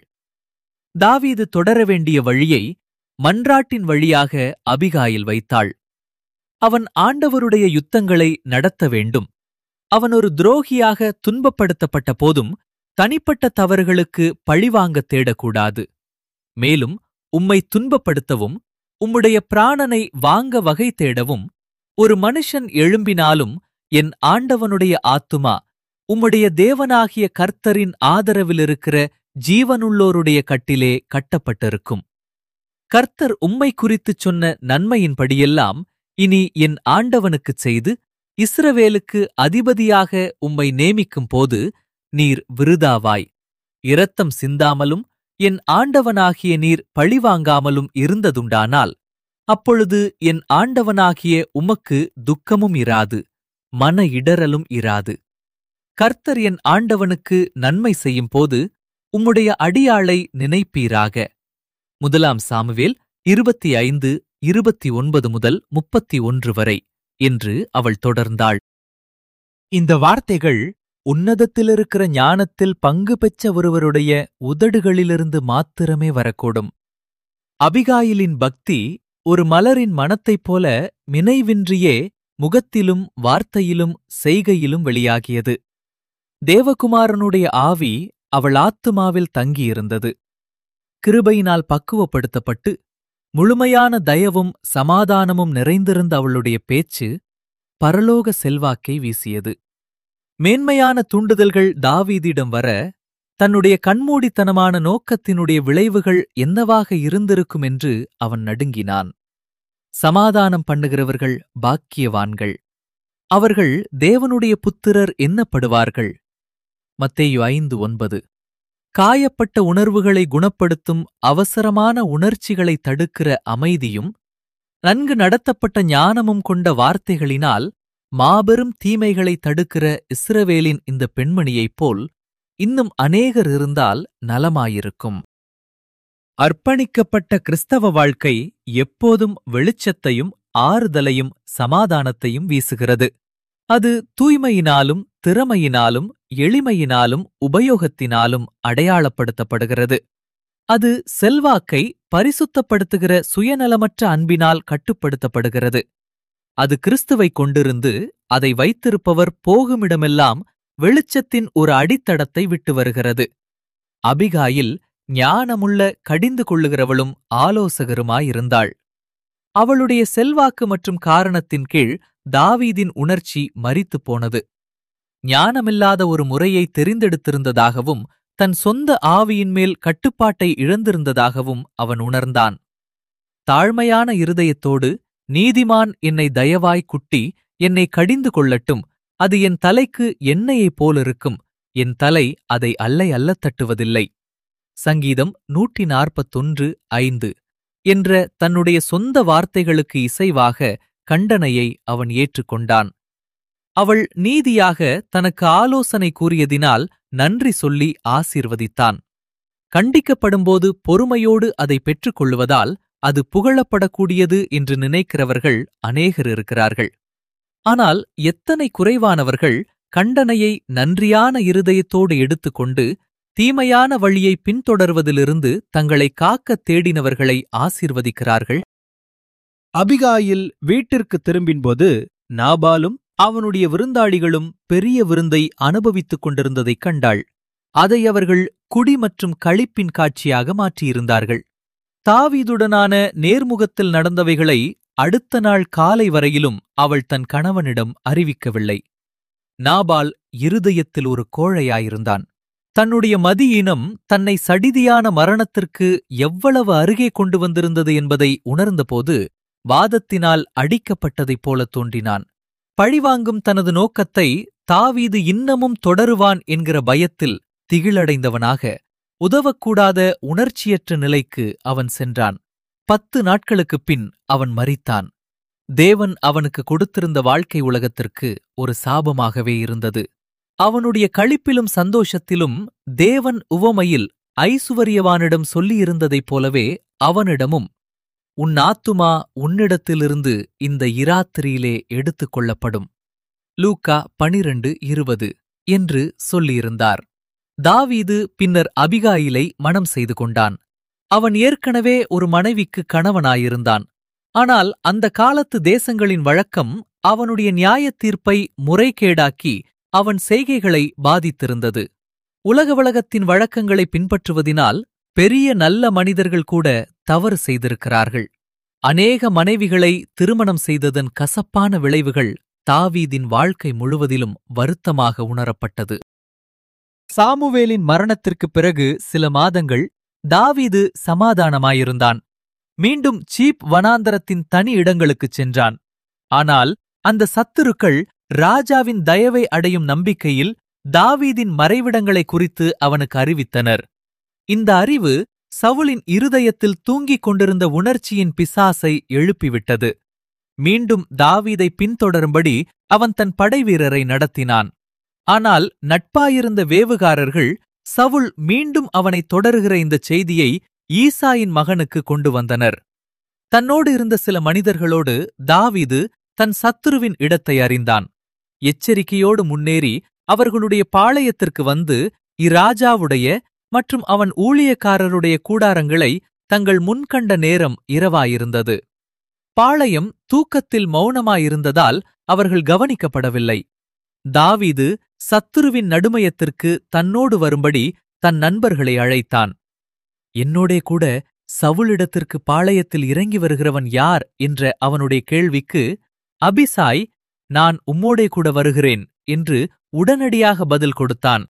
Speaker 1: தாவீது தொடர வேண்டிய வழியை மன்றாட்டின் வழியாக அபிகாயில் வைத்தாள் அவன் ஆண்டவருடைய யுத்தங்களை நடத்த வேண்டும் அவன் ஒரு துரோகியாக துன்பப்படுத்தப்பட்ட போதும் தனிப்பட்ட தவறுகளுக்கு பழிவாங்கத் தேடக்கூடாது மேலும் உம்மை துன்பப்படுத்தவும் உம்முடைய பிராணனை வாங்க வகை தேடவும் ஒரு மனுஷன் எழும்பினாலும் என் ஆண்டவனுடைய ஆத்துமா உம்முடைய தேவனாகிய கர்த்தரின் ஆதரவிலிருக்கிற ஜீவனுள்ளோருடைய கட்டிலே கட்டப்பட்டிருக்கும் கர்த்தர் உம்மை குறித்துச் சொன்ன நன்மையின்படியெல்லாம் இனி என் ஆண்டவனுக்குச் செய்து இஸ்ரவேலுக்கு அதிபதியாக உம்மை நேமிக்கும் போது நீர் விருதாவாய் இரத்தம் சிந்தாமலும் என் ஆண்டவனாகிய நீர் பழிவாங்காமலும் இருந்ததுண்டானால் அப்பொழுது என் ஆண்டவனாகிய உமக்கு துக்கமும் இராது மன இடறலும் இராது கர்த்தர் என் ஆண்டவனுக்கு நன்மை செய்யும் போது உம்முடைய அடியாளை நினைப்பீராக முதலாம் சாமுவேல் இருபத்தி ஐந்து இருபத்தி ஒன்பது முதல் முப்பத்தி ஒன்று வரை என்று அவள் தொடர்ந்தாள் இந்த வார்த்தைகள் உன்னதத்திலிருக்கிற ஞானத்தில் பங்கு பெற்ற ஒருவருடைய உதடுகளிலிருந்து மாத்திரமே வரக்கூடும் அபிகாயிலின் பக்தி ஒரு மலரின் மனத்தைப் போல மினைவின்றியே முகத்திலும் வார்த்தையிலும் செய்கையிலும் வெளியாகியது தேவகுமாரனுடைய ஆவி அவள் ஆத்துமாவில் தங்கியிருந்தது கிருபையினால் பக்குவப்படுத்தப்பட்டு முழுமையான தயவும் சமாதானமும் நிறைந்திருந்த அவளுடைய பேச்சு பரலோக செல்வாக்கை வீசியது மேன்மையான தூண்டுதல்கள் தாவீதிடம் வர தன்னுடைய கண்மூடித்தனமான நோக்கத்தினுடைய விளைவுகள் என்னவாக இருந்திருக்கும் என்று அவன் நடுங்கினான் சமாதானம் பண்ணுகிறவர்கள் பாக்கியவான்கள் அவர்கள் தேவனுடைய புத்திரர் எண்ணப்படுவார்கள் மத்தேயு ஐந்து ஒன்பது காயப்பட்ட உணர்வுகளை குணப்படுத்தும் அவசரமான உணர்ச்சிகளை தடுக்கிற அமைதியும் நன்கு நடத்தப்பட்ட ஞானமும் கொண்ட வார்த்தைகளினால் மாபெரும் தீமைகளை தடுக்கிற இஸ்ரவேலின் இந்த பெண்மணியைப் போல் இன்னும் அநேகர் இருந்தால் நலமாயிருக்கும் அர்ப்பணிக்கப்பட்ட கிறிஸ்தவ வாழ்க்கை எப்போதும் வெளிச்சத்தையும் ஆறுதலையும் சமாதானத்தையும் வீசுகிறது அது தூய்மையினாலும் திறமையினாலும் எளிமையினாலும் உபயோகத்தினாலும் அடையாளப்படுத்தப்படுகிறது அது செல்வாக்கை பரிசுத்தப்படுத்துகிற சுயநலமற்ற அன்பினால் கட்டுப்படுத்தப்படுகிறது அது கிறிஸ்துவைக் கொண்டிருந்து அதை வைத்திருப்பவர் போகுமிடமெல்லாம் வெளிச்சத்தின் ஒரு அடித்தடத்தை விட்டு வருகிறது அபிகாயில் ஞானமுள்ள கடிந்து கொள்ளுகிறவளும் ஆலோசகருமாயிருந்தாள் அவளுடைய செல்வாக்கு மற்றும் காரணத்தின் கீழ் தாவீதின் உணர்ச்சி மரித்துப் போனது ஞானமில்லாத ஒரு முறையை தெரிந்தெடுத்திருந்ததாகவும் தன் சொந்த ஆவியின் மேல் கட்டுப்பாட்டை இழந்திருந்ததாகவும் அவன் உணர்ந்தான் தாழ்மையான இருதயத்தோடு நீதிமான் என்னை தயவாய் குட்டி என்னை கடிந்து கொள்ளட்டும் அது என் தலைக்கு எண்ணெயைப் போலிருக்கும் என் தலை அதை அல்லை அல்லத் தட்டுவதில்லை சங்கீதம் நூற்றி நாற்பத்தொன்று ஐந்து என்ற தன்னுடைய சொந்த வார்த்தைகளுக்கு இசைவாக கண்டனையை அவன் ஏற்றுக்கொண்டான் அவள் நீதியாக தனக்கு ஆலோசனை கூறியதினால் நன்றி சொல்லி ஆசீர்வதித்தான் கண்டிக்கப்படும்போது பொறுமையோடு அதை பெற்றுக்கொள்வதால் அது புகழப்படக்கூடியது என்று நினைக்கிறவர்கள் அநேகர் இருக்கிறார்கள் ஆனால் எத்தனை குறைவானவர்கள் கண்டனையை நன்றியான இருதயத்தோடு எடுத்துக்கொண்டு தீமையான வழியை பின்தொடர்வதிலிருந்து தங்களை காக்கத் தேடினவர்களை ஆசீர்வதிக்கிறார்கள்
Speaker 2: அபிகாயில் வீட்டிற்கு திரும்பின்போது நாபாலும் அவனுடைய விருந்தாளிகளும் பெரிய விருந்தை அனுபவித்துக் கொண்டிருந்ததைக் கண்டாள் அதை அவர்கள் குடி மற்றும் களிப்பின் காட்சியாக மாற்றியிருந்தார்கள் தாவீதுடனான நேர்முகத்தில் நடந்தவைகளை அடுத்த நாள் காலை வரையிலும் அவள் தன் கணவனிடம் அறிவிக்கவில்லை நாபால் இருதயத்தில் ஒரு கோழையாயிருந்தான் தன்னுடைய மதியினம் தன்னை சடிதியான மரணத்திற்கு எவ்வளவு அருகே கொண்டு வந்திருந்தது என்பதை உணர்ந்தபோது வாதத்தினால் அடிக்கப்பட்டதைப் போல தோன்றினான் பழிவாங்கும் தனது நோக்கத்தை தாவீது இன்னமும் தொடருவான் என்கிற பயத்தில் திகிலடைந்தவனாக உதவக்கூடாத உணர்ச்சியற்ற நிலைக்கு அவன் சென்றான் பத்து நாட்களுக்குப் பின் அவன் மரித்தான் தேவன் அவனுக்கு கொடுத்திருந்த வாழ்க்கை உலகத்திற்கு ஒரு சாபமாகவே இருந்தது அவனுடைய களிப்பிலும் சந்தோஷத்திலும் தேவன் உவமையில் ஐசுவரியவானிடம் சொல்லியிருந்ததைப் போலவே அவனிடமும் உன் ஆத்துமா உன்னிடத்திலிருந்து இந்த இராத்திரியிலே எடுத்துக் கொள்ளப்படும் லூக்கா பனிரண்டு இருபது என்று சொல்லியிருந்தார் தாவீது பின்னர் அபிகாயிலை மணம் செய்து கொண்டான் அவன் ஏற்கனவே ஒரு மனைவிக்கு கணவனாயிருந்தான் ஆனால் அந்த காலத்து தேசங்களின் வழக்கம் அவனுடைய நியாயத் தீர்ப்பை முறைகேடாக்கி அவன் செய்கைகளை பாதித்திருந்தது உலகவழகத்தின் வழக்கங்களை பின்பற்றுவதினால் பெரிய நல்ல மனிதர்கள் கூட தவறு செய்திருக்கிறார்கள் அநேக மனைவிகளை திருமணம் செய்ததன் கசப்பான விளைவுகள் தாவீதின் வாழ்க்கை முழுவதிலும் வருத்தமாக உணரப்பட்டது சாமுவேலின் மரணத்திற்குப் பிறகு சில மாதங்கள் தாவீது சமாதானமாயிருந்தான் மீண்டும் சீப் வனாந்தரத்தின் தனி இடங்களுக்குச் சென்றான் ஆனால் அந்த சத்துருக்கள் ராஜாவின் தயவை அடையும் நம்பிக்கையில் தாவீதின் மறைவிடங்களை குறித்து அவனுக்கு அறிவித்தனர் இந்த அறிவு சவுலின் இருதயத்தில் தூங்கிக் கொண்டிருந்த உணர்ச்சியின் பிசாசை எழுப்பிவிட்டது மீண்டும் தாவீதை பின்தொடரும்படி அவன் தன் படைவீரரை நடத்தினான் ஆனால் நட்பாயிருந்த வேவுகாரர்கள் சவுல் மீண்டும் அவனை தொடருகிற இந்த செய்தியை ஈசாயின் மகனுக்கு கொண்டு வந்தனர் தன்னோடு இருந்த சில மனிதர்களோடு தாவீது தன் சத்துருவின் இடத்தை அறிந்தான் எச்சரிக்கையோடு முன்னேறி அவர்களுடைய பாளையத்திற்கு வந்து இராஜாவுடைய மற்றும் அவன் ஊழியக்காரருடைய கூடாரங்களை தங்கள் முன்கண்ட நேரம் இரவாயிருந்தது பாளையம் தூக்கத்தில் மௌனமாயிருந்ததால் அவர்கள் கவனிக்கப்படவில்லை தாவீது சத்துருவின் நடுமயத்திற்கு தன்னோடு வரும்படி தன் நண்பர்களை அழைத்தான் என்னோடே கூட சவுலிடத்திற்கு பாளையத்தில் இறங்கி வருகிறவன் யார் என்ற அவனுடைய கேள்விக்கு அபிசாய் நான் உம்மோடே கூட வருகிறேன் என்று உடனடியாக பதில் கொடுத்தான்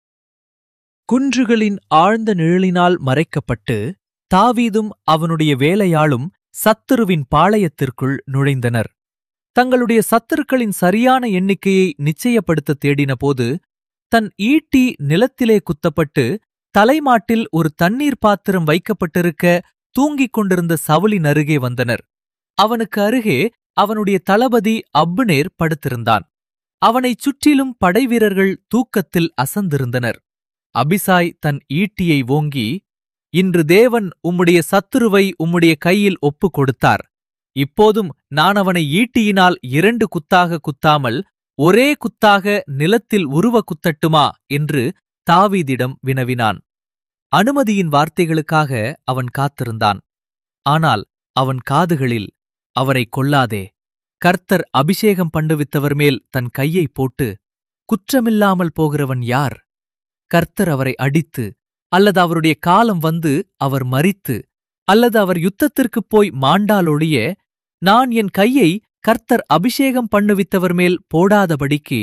Speaker 2: குன்றுகளின் ஆழ்ந்த நிழலினால் மறைக்கப்பட்டு தாவீதும் அவனுடைய வேலையாளும் சத்துருவின் பாளையத்திற்குள் நுழைந்தனர் தங்களுடைய சத்துருக்களின் சரியான எண்ணிக்கையை நிச்சயப்படுத்த தேடினபோது தன் ஈட்டி நிலத்திலே குத்தப்பட்டு தலைமாட்டில் ஒரு தண்ணீர் பாத்திரம் வைக்கப்பட்டிருக்க தூங்கிக் கொண்டிருந்த சவுலின் அருகே வந்தனர் அவனுக்கு அருகே அவனுடைய தளபதி அப்புனேர் படுத்திருந்தான் அவனைச் சுற்றிலும் படைவீரர்கள் தூக்கத்தில் அசந்திருந்தனர் அபிசாய் தன் ஈட்டியை ஓங்கி இன்று தேவன் உம்முடைய சத்துருவை உம்முடைய கையில் ஒப்புக் கொடுத்தார் இப்போதும் நான் அவனை ஈட்டியினால் இரண்டு குத்தாக குத்தாமல் ஒரே குத்தாக நிலத்தில் உருவ குத்தட்டுமா என்று தாவீதிடம் வினவினான் அனுமதியின் வார்த்தைகளுக்காக அவன் காத்திருந்தான் ஆனால் அவன் காதுகளில் அவரை கொல்லாதே கர்த்தர் அபிஷேகம் பண்ணுவித்தவர் மேல் தன் கையைப் போட்டு குற்றமில்லாமல் போகிறவன் யார் கர்த்தர் அவரை அடித்து அல்லது அவருடைய காலம் வந்து அவர் மரித்து அல்லது அவர் யுத்தத்திற்குப் போய் மாண்டாலொழிய நான் என் கையை கர்த்தர் அபிஷேகம் பண்ணுவித்தவர் மேல் போடாதபடிக்கு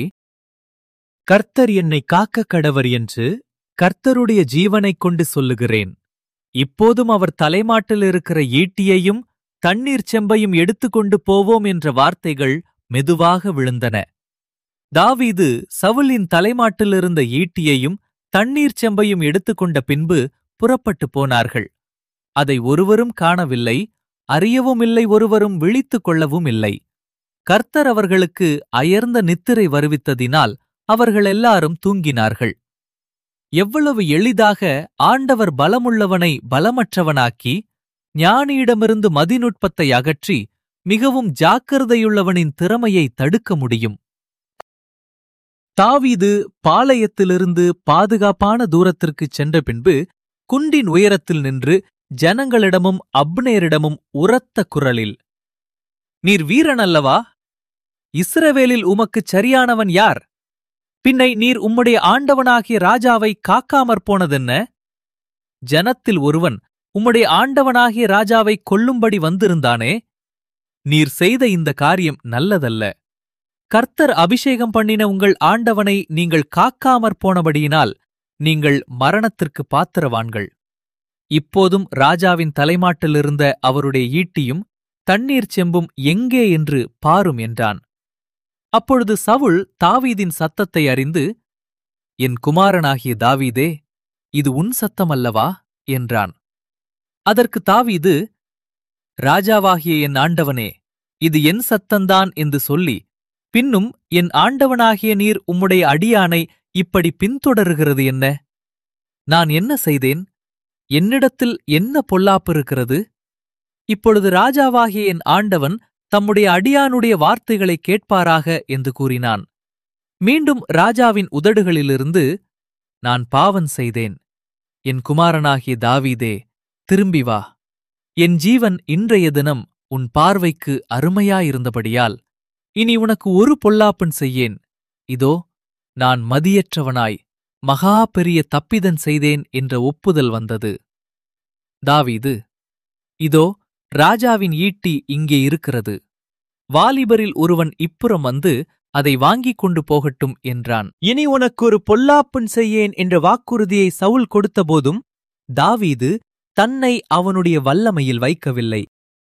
Speaker 2: கர்த்தர் என்னை காக்க கடவர் என்று கர்த்தருடைய ஜீவனைக் கொண்டு சொல்லுகிறேன் இப்போதும் அவர் தலைமாட்டில் இருக்கிற ஈட்டியையும்
Speaker 1: தண்ணீர் செம்பையும் எடுத்துக்கொண்டு போவோம் என்ற வார்த்தைகள் மெதுவாக விழுந்தன தாவீது சவுலின் தலைமாட்டிலிருந்த ஈட்டியையும் தண்ணீர் செம்பையும் எடுத்துக்கொண்ட பின்பு புறப்பட்டு போனார்கள் அதை ஒருவரும் காணவில்லை அறியவும் இல்லை ஒருவரும் விழித்துக் கொள்ளவும் இல்லை கர்த்தர் அவர்களுக்கு அயர்ந்த நித்திரை வருவித்ததினால் அவர்கள் எல்லாரும் தூங்கினார்கள் எவ்வளவு எளிதாக ஆண்டவர் பலமுள்ளவனை பலமற்றவனாக்கி ஞானியிடமிருந்து மதிநுட்பத்தை அகற்றி மிகவும் ஜாக்கிரதையுள்ளவனின் திறமையை தடுக்க முடியும் தாவீது பாளையத்திலிருந்து பாதுகாப்பான தூரத்திற்குச் சென்ற பின்பு குன்றின் உயரத்தில் நின்று ஜனங்களிடமும் அப்னேரிடமும் உரத்த குரலில் நீர் வீரன் அல்லவா இஸ்ரவேலில் உமக்குச் சரியானவன் யார் பின்னை நீர் உம்முடைய ஆண்டவனாகிய ராஜாவை காக்காமற் போனதென்ன ஜனத்தில் ஒருவன் உம்முடைய ஆண்டவனாகிய ராஜாவை கொல்லும்படி வந்திருந்தானே நீர் செய்த இந்த காரியம் நல்லதல்ல கர்த்தர் அபிஷேகம் பண்ணின உங்கள் ஆண்டவனை நீங்கள் காக்காமற் போனபடியினால் நீங்கள் மரணத்திற்கு பாத்திரவான்கள் இப்போதும் ராஜாவின் தலைமாட்டிலிருந்த அவருடைய ஈட்டியும் தண்ணீர் செம்பும் எங்கே என்று பாரும் என்றான் அப்பொழுது சவுல் தாவீதின் சத்தத்தை அறிந்து என் குமாரனாகிய தாவீதே இது உன் சத்தமல்லவா என்றான் அதற்கு தாவீது ராஜாவாகிய என் ஆண்டவனே இது என் சத்தந்தான் என்று சொல்லி பின்னும் என் ஆண்டவனாகிய நீர் உம்முடைய அடியானை இப்படி பின்தொடருகிறது என்ன நான் என்ன செய்தேன் என்னிடத்தில் என்ன பொல்லாப்பு இருக்கிறது இப்பொழுது ராஜாவாகிய என் ஆண்டவன் தம்முடைய அடியானுடைய வார்த்தைகளை கேட்பாராக என்று கூறினான் மீண்டும் ராஜாவின் உதடுகளிலிருந்து நான் பாவம் செய்தேன் என் குமாரனாகிய தாவீதே திரும்பி வா என் ஜீவன் இன்றைய தினம் உன் பார்வைக்கு அருமையாயிருந்தபடியால் இனி உனக்கு ஒரு பொல்லாப்பன் செய்யேன் இதோ நான் மதியற்றவனாய் மகா பெரிய தப்பிதன் செய்தேன் என்ற ஒப்புதல் வந்தது தாவீது இதோ ராஜாவின் ஈட்டி இங்கே இருக்கிறது வாலிபரில் ஒருவன் இப்புறம் வந்து அதை வாங்கிக் கொண்டு போகட்டும் என்றான் இனி உனக்கு ஒரு பொல்லாப்பன் செய்யேன் என்ற வாக்குறுதியை சவுல் கொடுத்தபோதும் தாவீது தன்னை அவனுடைய வல்லமையில் வைக்கவில்லை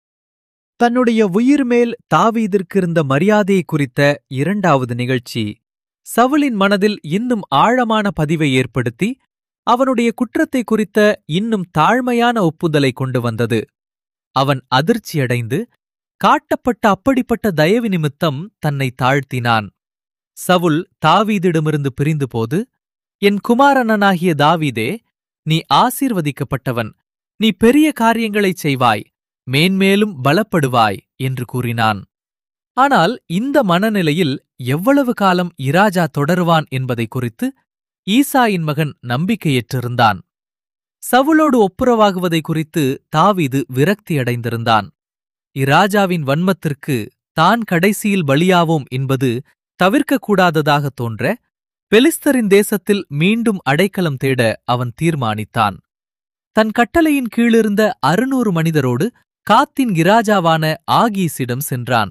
Speaker 1: தன்னுடைய உயிர் மேல் தாவீதிற்கு இருந்த மரியாதையை குறித்த இரண்டாவது நிகழ்ச்சி சவுலின் மனதில் இன்னும் ஆழமான பதிவை ஏற்படுத்தி அவனுடைய குற்றத்தை குறித்த இன்னும் தாழ்மையான ஒப்புதலை கொண்டு வந்தது அவன் அதிர்ச்சியடைந்து காட்டப்பட்ட அப்படிப்பட்ட தயவு நிமித்தம் தன்னை தாழ்த்தினான் சவுல் தாவீதிடமிருந்து பிரிந்துபோது என் குமாரனனாகிய தாவீதே நீ ஆசீர்வதிக்கப்பட்டவன் நீ பெரிய காரியங்களைச் செய்வாய் மேன்மேலும் பலப்படுவாய் என்று கூறினான் ஆனால் இந்த மனநிலையில் எவ்வளவு காலம் இராஜா தொடருவான் என்பதை குறித்து ஈசாயின் மகன் நம்பிக்கையற்றிருந்தான் சவுலோடு ஒப்புரவாகுவதை குறித்து தாவீது விரக்தியடைந்திருந்தான் இராஜாவின் வன்மத்திற்கு தான் கடைசியில் பலியாவோம் என்பது தவிர்க்கக்கூடாததாக தோன்ற பெலிஸ்தரின் தேசத்தில் மீண்டும் அடைக்கலம் தேட அவன் தீர்மானித்தான் தன் கட்டளையின் கீழிருந்த அறுநூறு மனிதரோடு காத்தின் இராஜாவான ஆகீஸிடம் சென்றான்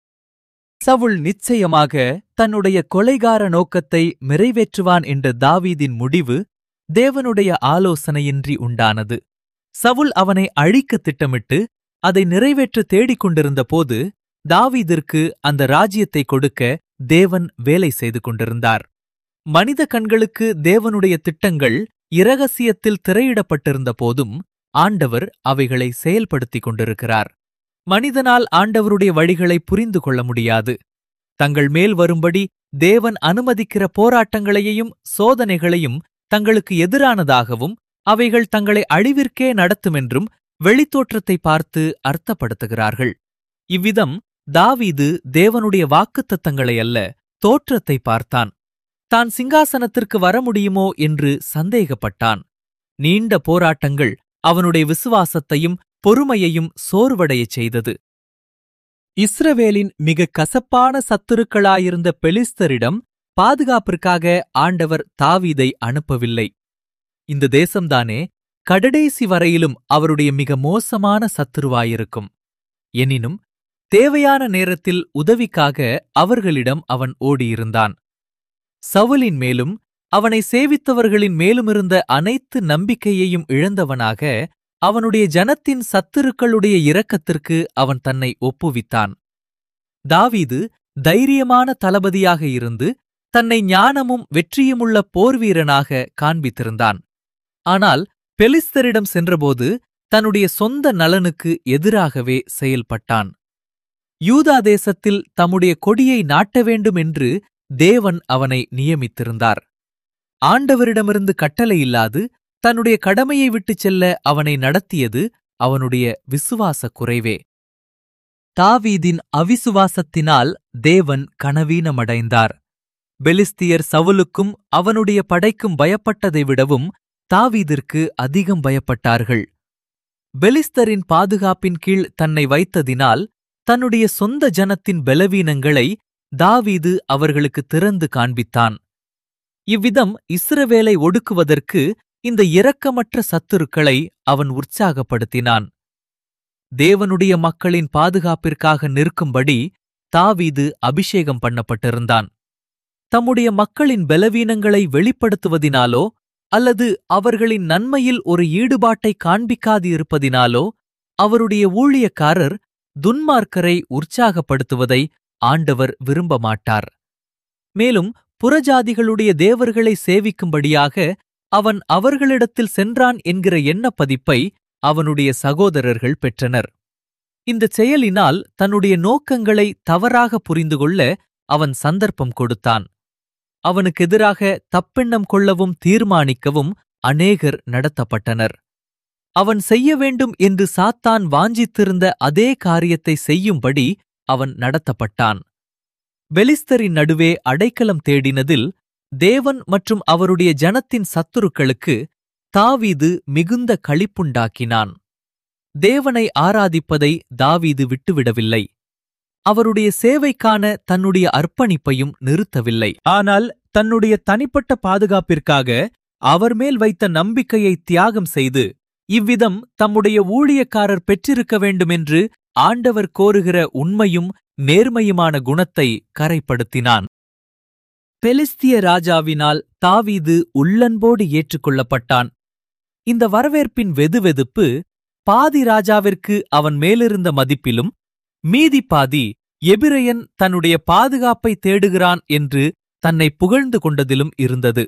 Speaker 1: சவுல் நிச்சயமாக தன்னுடைய கொலைகார நோக்கத்தை நிறைவேற்றுவான் என்ற தாவீதின் முடிவு தேவனுடைய ஆலோசனையின்றி உண்டானது சவுல் அவனை அழிக்க திட்டமிட்டு அதை நிறைவேற்ற தேடிக் கொண்டிருந்த போது தாவீதிற்கு அந்த ராஜ்யத்தை கொடுக்க தேவன் வேலை செய்து கொண்டிருந்தார் மனித கண்களுக்கு தேவனுடைய திட்டங்கள் இரகசியத்தில் திரையிடப்பட்டிருந்த போதும் ஆண்டவர் அவைகளை செயல்படுத்திக் கொண்டிருக்கிறார் மனிதனால் ஆண்டவருடைய வழிகளை புரிந்து கொள்ள முடியாது தங்கள் மேல் வரும்படி தேவன் அனுமதிக்கிற போராட்டங்களையும் சோதனைகளையும் தங்களுக்கு எதிரானதாகவும் அவைகள் தங்களை அழிவிற்கே நடத்துமென்றும் வெளித்தோற்றத்தை பார்த்து அர்த்தப்படுத்துகிறார்கள் இவ்விதம் தாவீது தேவனுடைய வாக்குத்தத்தங்களை அல்ல தோற்றத்தை பார்த்தான் தான் சிங்காசனத்திற்கு வர முடியுமோ என்று சந்தேகப்பட்டான் நீண்ட போராட்டங்கள் அவனுடைய விசுவாசத்தையும் பொறுமையையும் சோர்வடையச் செய்தது இஸ்ரவேலின் மிக கசப்பான சத்துருக்களாயிருந்த பெலிஸ்தரிடம் பாதுகாப்பிற்காக ஆண்டவர் தாவீதை அனுப்பவில்லை இந்த தேசம்தானே கடடேசி வரையிலும் அவருடைய மிக மோசமான சத்துருவாயிருக்கும் எனினும் தேவையான நேரத்தில் உதவிக்காக அவர்களிடம் அவன் ஓடியிருந்தான் சவுலின் மேலும் அவனை சேவித்தவர்களின் மேலுமிருந்த அனைத்து நம்பிக்கையையும் இழந்தவனாக அவனுடைய ஜனத்தின் சத்துருக்களுடைய இரக்கத்திற்கு அவன் தன்னை ஒப்புவித்தான் தாவீது தைரியமான தளபதியாக இருந்து தன்னை ஞானமும் வெற்றியுமுள்ள போர்வீரனாக காண்பித்திருந்தான் ஆனால் பெலிஸ்தரிடம் சென்றபோது தன்னுடைய சொந்த நலனுக்கு எதிராகவே செயல்பட்டான் யூதா தேசத்தில் தம்முடைய கொடியை நாட்ட வேண்டும் என்று தேவன் அவனை நியமித்திருந்தார் ஆண்டவரிடமிருந்து கட்டளை இல்லாது தன்னுடைய கடமையை விட்டுச் செல்ல அவனை நடத்தியது அவனுடைய விசுவாச குறைவே தாவீதின் அவிசுவாசத்தினால் தேவன் கனவீனமடைந்தார் பெலிஸ்தியர் சவுலுக்கும் அவனுடைய படைக்கும் பயப்பட்டதை விடவும் தாவீதிற்கு அதிகம் பயப்பட்டார்கள் பெலிஸ்தரின் பாதுகாப்பின் கீழ் தன்னை வைத்ததினால் தன்னுடைய சொந்த ஜனத்தின் பலவீனங்களை தாவீது அவர்களுக்கு திறந்து காண்பித்தான் இவ்விதம் இஸ்ரவேலை ஒடுக்குவதற்கு இந்த இரக்கமற்ற சத்துருக்களை அவன் உற்சாகப்படுத்தினான் தேவனுடைய மக்களின் பாதுகாப்பிற்காக நிற்கும்படி தாவீது அபிஷேகம் பண்ணப்பட்டிருந்தான் தம்முடைய மக்களின் பலவீனங்களை வெளிப்படுத்துவதினாலோ அல்லது அவர்களின் நன்மையில் ஒரு ஈடுபாட்டை காண்பிக்காது இருப்பதினாலோ அவருடைய ஊழியக்காரர் துன்மார்க்கரை உற்சாகப்படுத்துவதை ஆண்டவர் விரும்ப மாட்டார் மேலும் புறஜாதிகளுடைய தேவர்களை சேவிக்கும்படியாக அவன் அவர்களிடத்தில் சென்றான் என்கிற எண்ணப்பதிப்பை அவனுடைய சகோதரர்கள் பெற்றனர் இந்தச் செயலினால் தன்னுடைய நோக்கங்களை தவறாக புரிந்து கொள்ள அவன் சந்தர்ப்பம் கொடுத்தான் அவனுக்கெதிராக தப்பெண்ணம் கொள்ளவும் தீர்மானிக்கவும் அநேகர் நடத்தப்பட்டனர் அவன் செய்ய வேண்டும் என்று சாத்தான் வாஞ்சித்திருந்த அதே காரியத்தை செய்யும்படி அவன் நடத்தப்பட்டான் பெலிஸ்தரின் நடுவே அடைக்கலம் தேடினதில் தேவன் மற்றும் அவருடைய ஜனத்தின் சத்துருக்களுக்கு தாவீது மிகுந்த களிப்புண்டாக்கினான் தேவனை ஆராதிப்பதை தாவீது விட்டுவிடவில்லை அவருடைய சேவைக்கான தன்னுடைய அர்ப்பணிப்பையும் நிறுத்தவில்லை ஆனால் தன்னுடைய தனிப்பட்ட பாதுகாப்பிற்காக அவர் மேல் வைத்த நம்பிக்கையை தியாகம் செய்து இவ்விதம் தம்முடைய ஊழியக்காரர் பெற்றிருக்க வேண்டுமென்று ஆண்டவர் கோருகிற உண்மையும் நேர்மையுமான குணத்தை கரைப்படுத்தினான் பெலிஸ்திய ராஜாவினால் தாவீது உள்ளன்போடு ஏற்றுக்கொள்ளப்பட்டான் இந்த வரவேற்பின் வெதுவெதுப்பு பாதி ராஜாவிற்கு அவன் மேலிருந்த மதிப்பிலும் மீதி பாதி எபிரையன் தன்னுடைய பாதுகாப்பை தேடுகிறான் என்று தன்னை புகழ்ந்து கொண்டதிலும் இருந்தது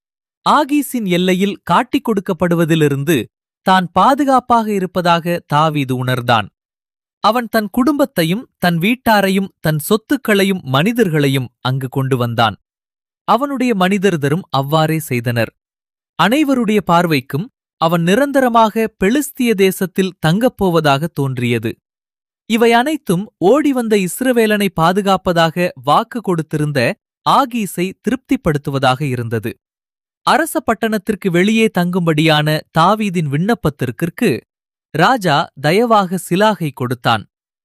Speaker 1: ஆகீஸின் எல்லையில் காட்டிக் கொடுக்கப்படுவதிலிருந்து தான் பாதுகாப்பாக இருப்பதாக தாவீது உணர்ந்தான் அவன் தன் குடும்பத்தையும் தன் வீட்டாரையும் தன் சொத்துக்களையும் மனிதர்களையும் அங்கு கொண்டு வந்தான் அவனுடைய மனிதர்தரும் அவ்வாறே செய்தனர் அனைவருடைய பார்வைக்கும் அவன் நிரந்தரமாக பெலிஸ்திய தேசத்தில் தங்கப்போவதாக தோன்றியது இவை அனைத்தும் ஓடி வந்த இஸ்ரவேலனை பாதுகாப்பதாக வாக்கு கொடுத்திருந்த ஆகீஸை திருப்திப்படுத்துவதாக இருந்தது அரச பட்டணத்திற்கு வெளியே தங்கும்படியான தாவீதின் விண்ணப்பத்திற்கு ராஜா தயவாக சிலாகை கொடுத்தான்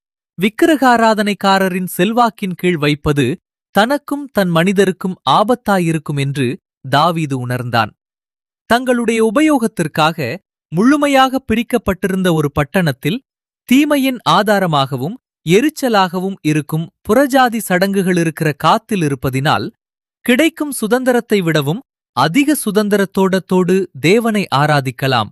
Speaker 1: விக்கிரகாராதனைக்காரரின் செல்வாக்கின் கீழ் வைப்பது தனக்கும் தன் மனிதருக்கும் ஆபத்தாயிருக்கும் என்று தாவீது உணர்ந்தான் தங்களுடைய உபயோகத்திற்காக முழுமையாக பிரிக்கப்பட்டிருந்த ஒரு பட்டணத்தில் தீமையின் ஆதாரமாகவும் எரிச்சலாகவும் இருக்கும் புறஜாதி சடங்குகள் இருக்கிற காத்தில் இருப்பதினால் கிடைக்கும் சுதந்திரத்தை விடவும் அதிக சுதந்திரத்தோடத்தோடு தேவனை ஆராதிக்கலாம்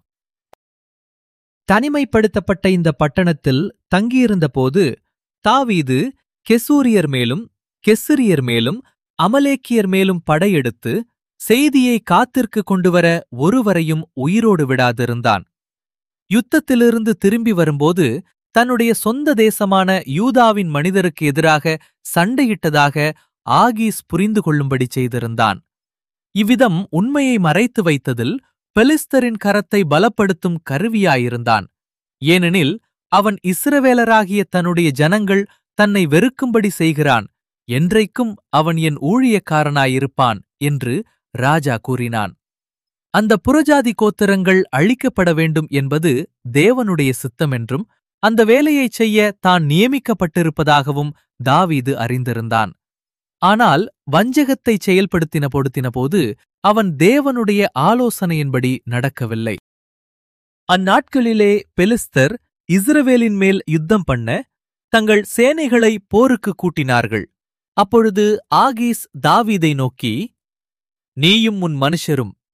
Speaker 1: தனிமைப்படுத்தப்பட்ட இந்த பட்டணத்தில் தங்கியிருந்தபோது தாவீது கெசூரியர் மேலும் கெஸ்ரியர் மேலும் அமலேக்கியர் மேலும் படையெடுத்து செய்தியை காத்திற்கு கொண்டுவர ஒருவரையும் உயிரோடு விடாதிருந்தான் யுத்தத்திலிருந்து திரும்பி வரும்போது தன்னுடைய சொந்த தேசமான யூதாவின் மனிதருக்கு எதிராக சண்டையிட்டதாக ஆகீஸ் புரிந்து கொள்ளும்படி செய்திருந்தான் இவ்விதம் உண்மையை மறைத்து வைத்ததில் பெலிஸ்தரின் கரத்தை பலப்படுத்தும் கருவியாயிருந்தான் ஏனெனில் அவன் இஸ்ரவேலராகிய தன்னுடைய ஜனங்கள் தன்னை வெறுக்கும்படி செய்கிறான் என்றைக்கும் அவன் என் ஊழியக்காரனாயிருப்பான் என்று ராஜா கூறினான் அந்த புறஜாதி கோத்திரங்கள் அழிக்கப்பட வேண்டும் என்பது தேவனுடைய சித்தமென்றும் அந்த வேலையைச் செய்ய தான் நியமிக்கப்பட்டிருப்பதாகவும் தாவீது அறிந்திருந்தான் ஆனால் வஞ்சகத்தை செயல்படுத்தின பொடுத்தினபோது அவன் தேவனுடைய ஆலோசனையின்படி நடக்கவில்லை அந்நாட்களிலே பெலிஸ்தர் இஸ்ரவேலின் மேல் யுத்தம் பண்ண தங்கள் சேனைகளை போருக்கு கூட்டினார்கள் அப்பொழுது ஆகீஸ் தாவீதை நோக்கி நீயும் உன் மனுஷரும்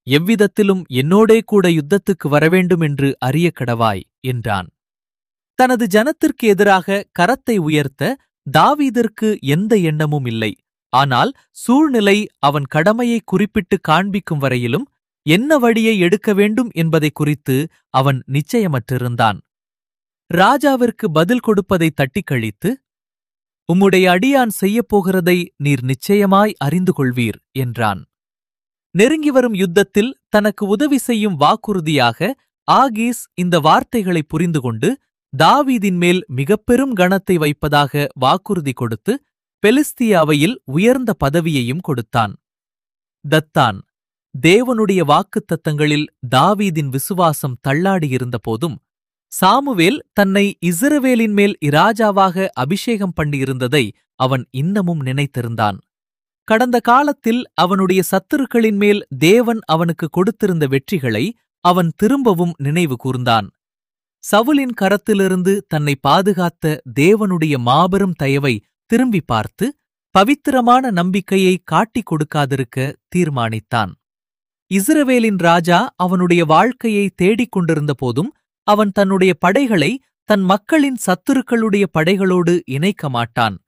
Speaker 1: எவ்விதத்திலும் என்னோடே கூட யுத்தத்துக்கு வரவேண்டும் என்று அறிய கடவாய் என்றான் தனது ஜனத்திற்கு எதிராக கரத்தை உயர்த்த தாவீதிற்கு எந்த எண்ணமும் இல்லை ஆனால் சூழ்நிலை அவன் கடமையை குறிப்பிட்டு காண்பிக்கும் வரையிலும் என்ன வழியை எடுக்க வேண்டும் என்பதை குறித்து அவன் நிச்சயமற்றிருந்தான் ராஜாவிற்கு பதில் கொடுப்பதை தட்டிக் கழித்து உம்முடைய அடியான் செய்யப்போகிறதை நீர் நிச்சயமாய் அறிந்து கொள்வீர் என்றான் நெருங்கி வரும் யுத்தத்தில் தனக்கு உதவி செய்யும் வாக்குறுதியாக ஆகீஸ் இந்த வார்த்தைகளை புரிந்து கொண்டு தாவீதின் மேல் மிகப்பெரும் கணத்தை வைப்பதாக வாக்குறுதி கொடுத்து பெலிஸ்திய அவையில் உயர்ந்த பதவியையும் கொடுத்தான் தத்தான் தேவனுடைய வாக்குத்தத்தங்களில் தாவீதின் விசுவாசம் தள்ளாடியிருந்த போதும் சாமுவேல் தன்னை இஸ்ரவேலின் மேல் இராஜாவாக அபிஷேகம் பண்ணியிருந்ததை அவன் இன்னமும் நினைத்திருந்தான் கடந்த காலத்தில் அவனுடைய சத்துருக்களின் மேல் தேவன் அவனுக்கு கொடுத்திருந்த வெற்றிகளை அவன் திரும்பவும் நினைவு கூர்ந்தான் சவுலின் கரத்திலிருந்து தன்னை பாதுகாத்த தேவனுடைய மாபெரும் தயவை திரும்பி பார்த்து பவித்திரமான நம்பிக்கையை காட்டிக் கொடுக்காதிருக்க தீர்மானித்தான் இஸ்ரவேலின் ராஜா அவனுடைய வாழ்க்கையை தேடிக் கொண்டிருந்த போதும் அவன் தன்னுடைய படைகளை தன் மக்களின் சத்துருக்களுடைய படைகளோடு இணைக்க மாட்டான்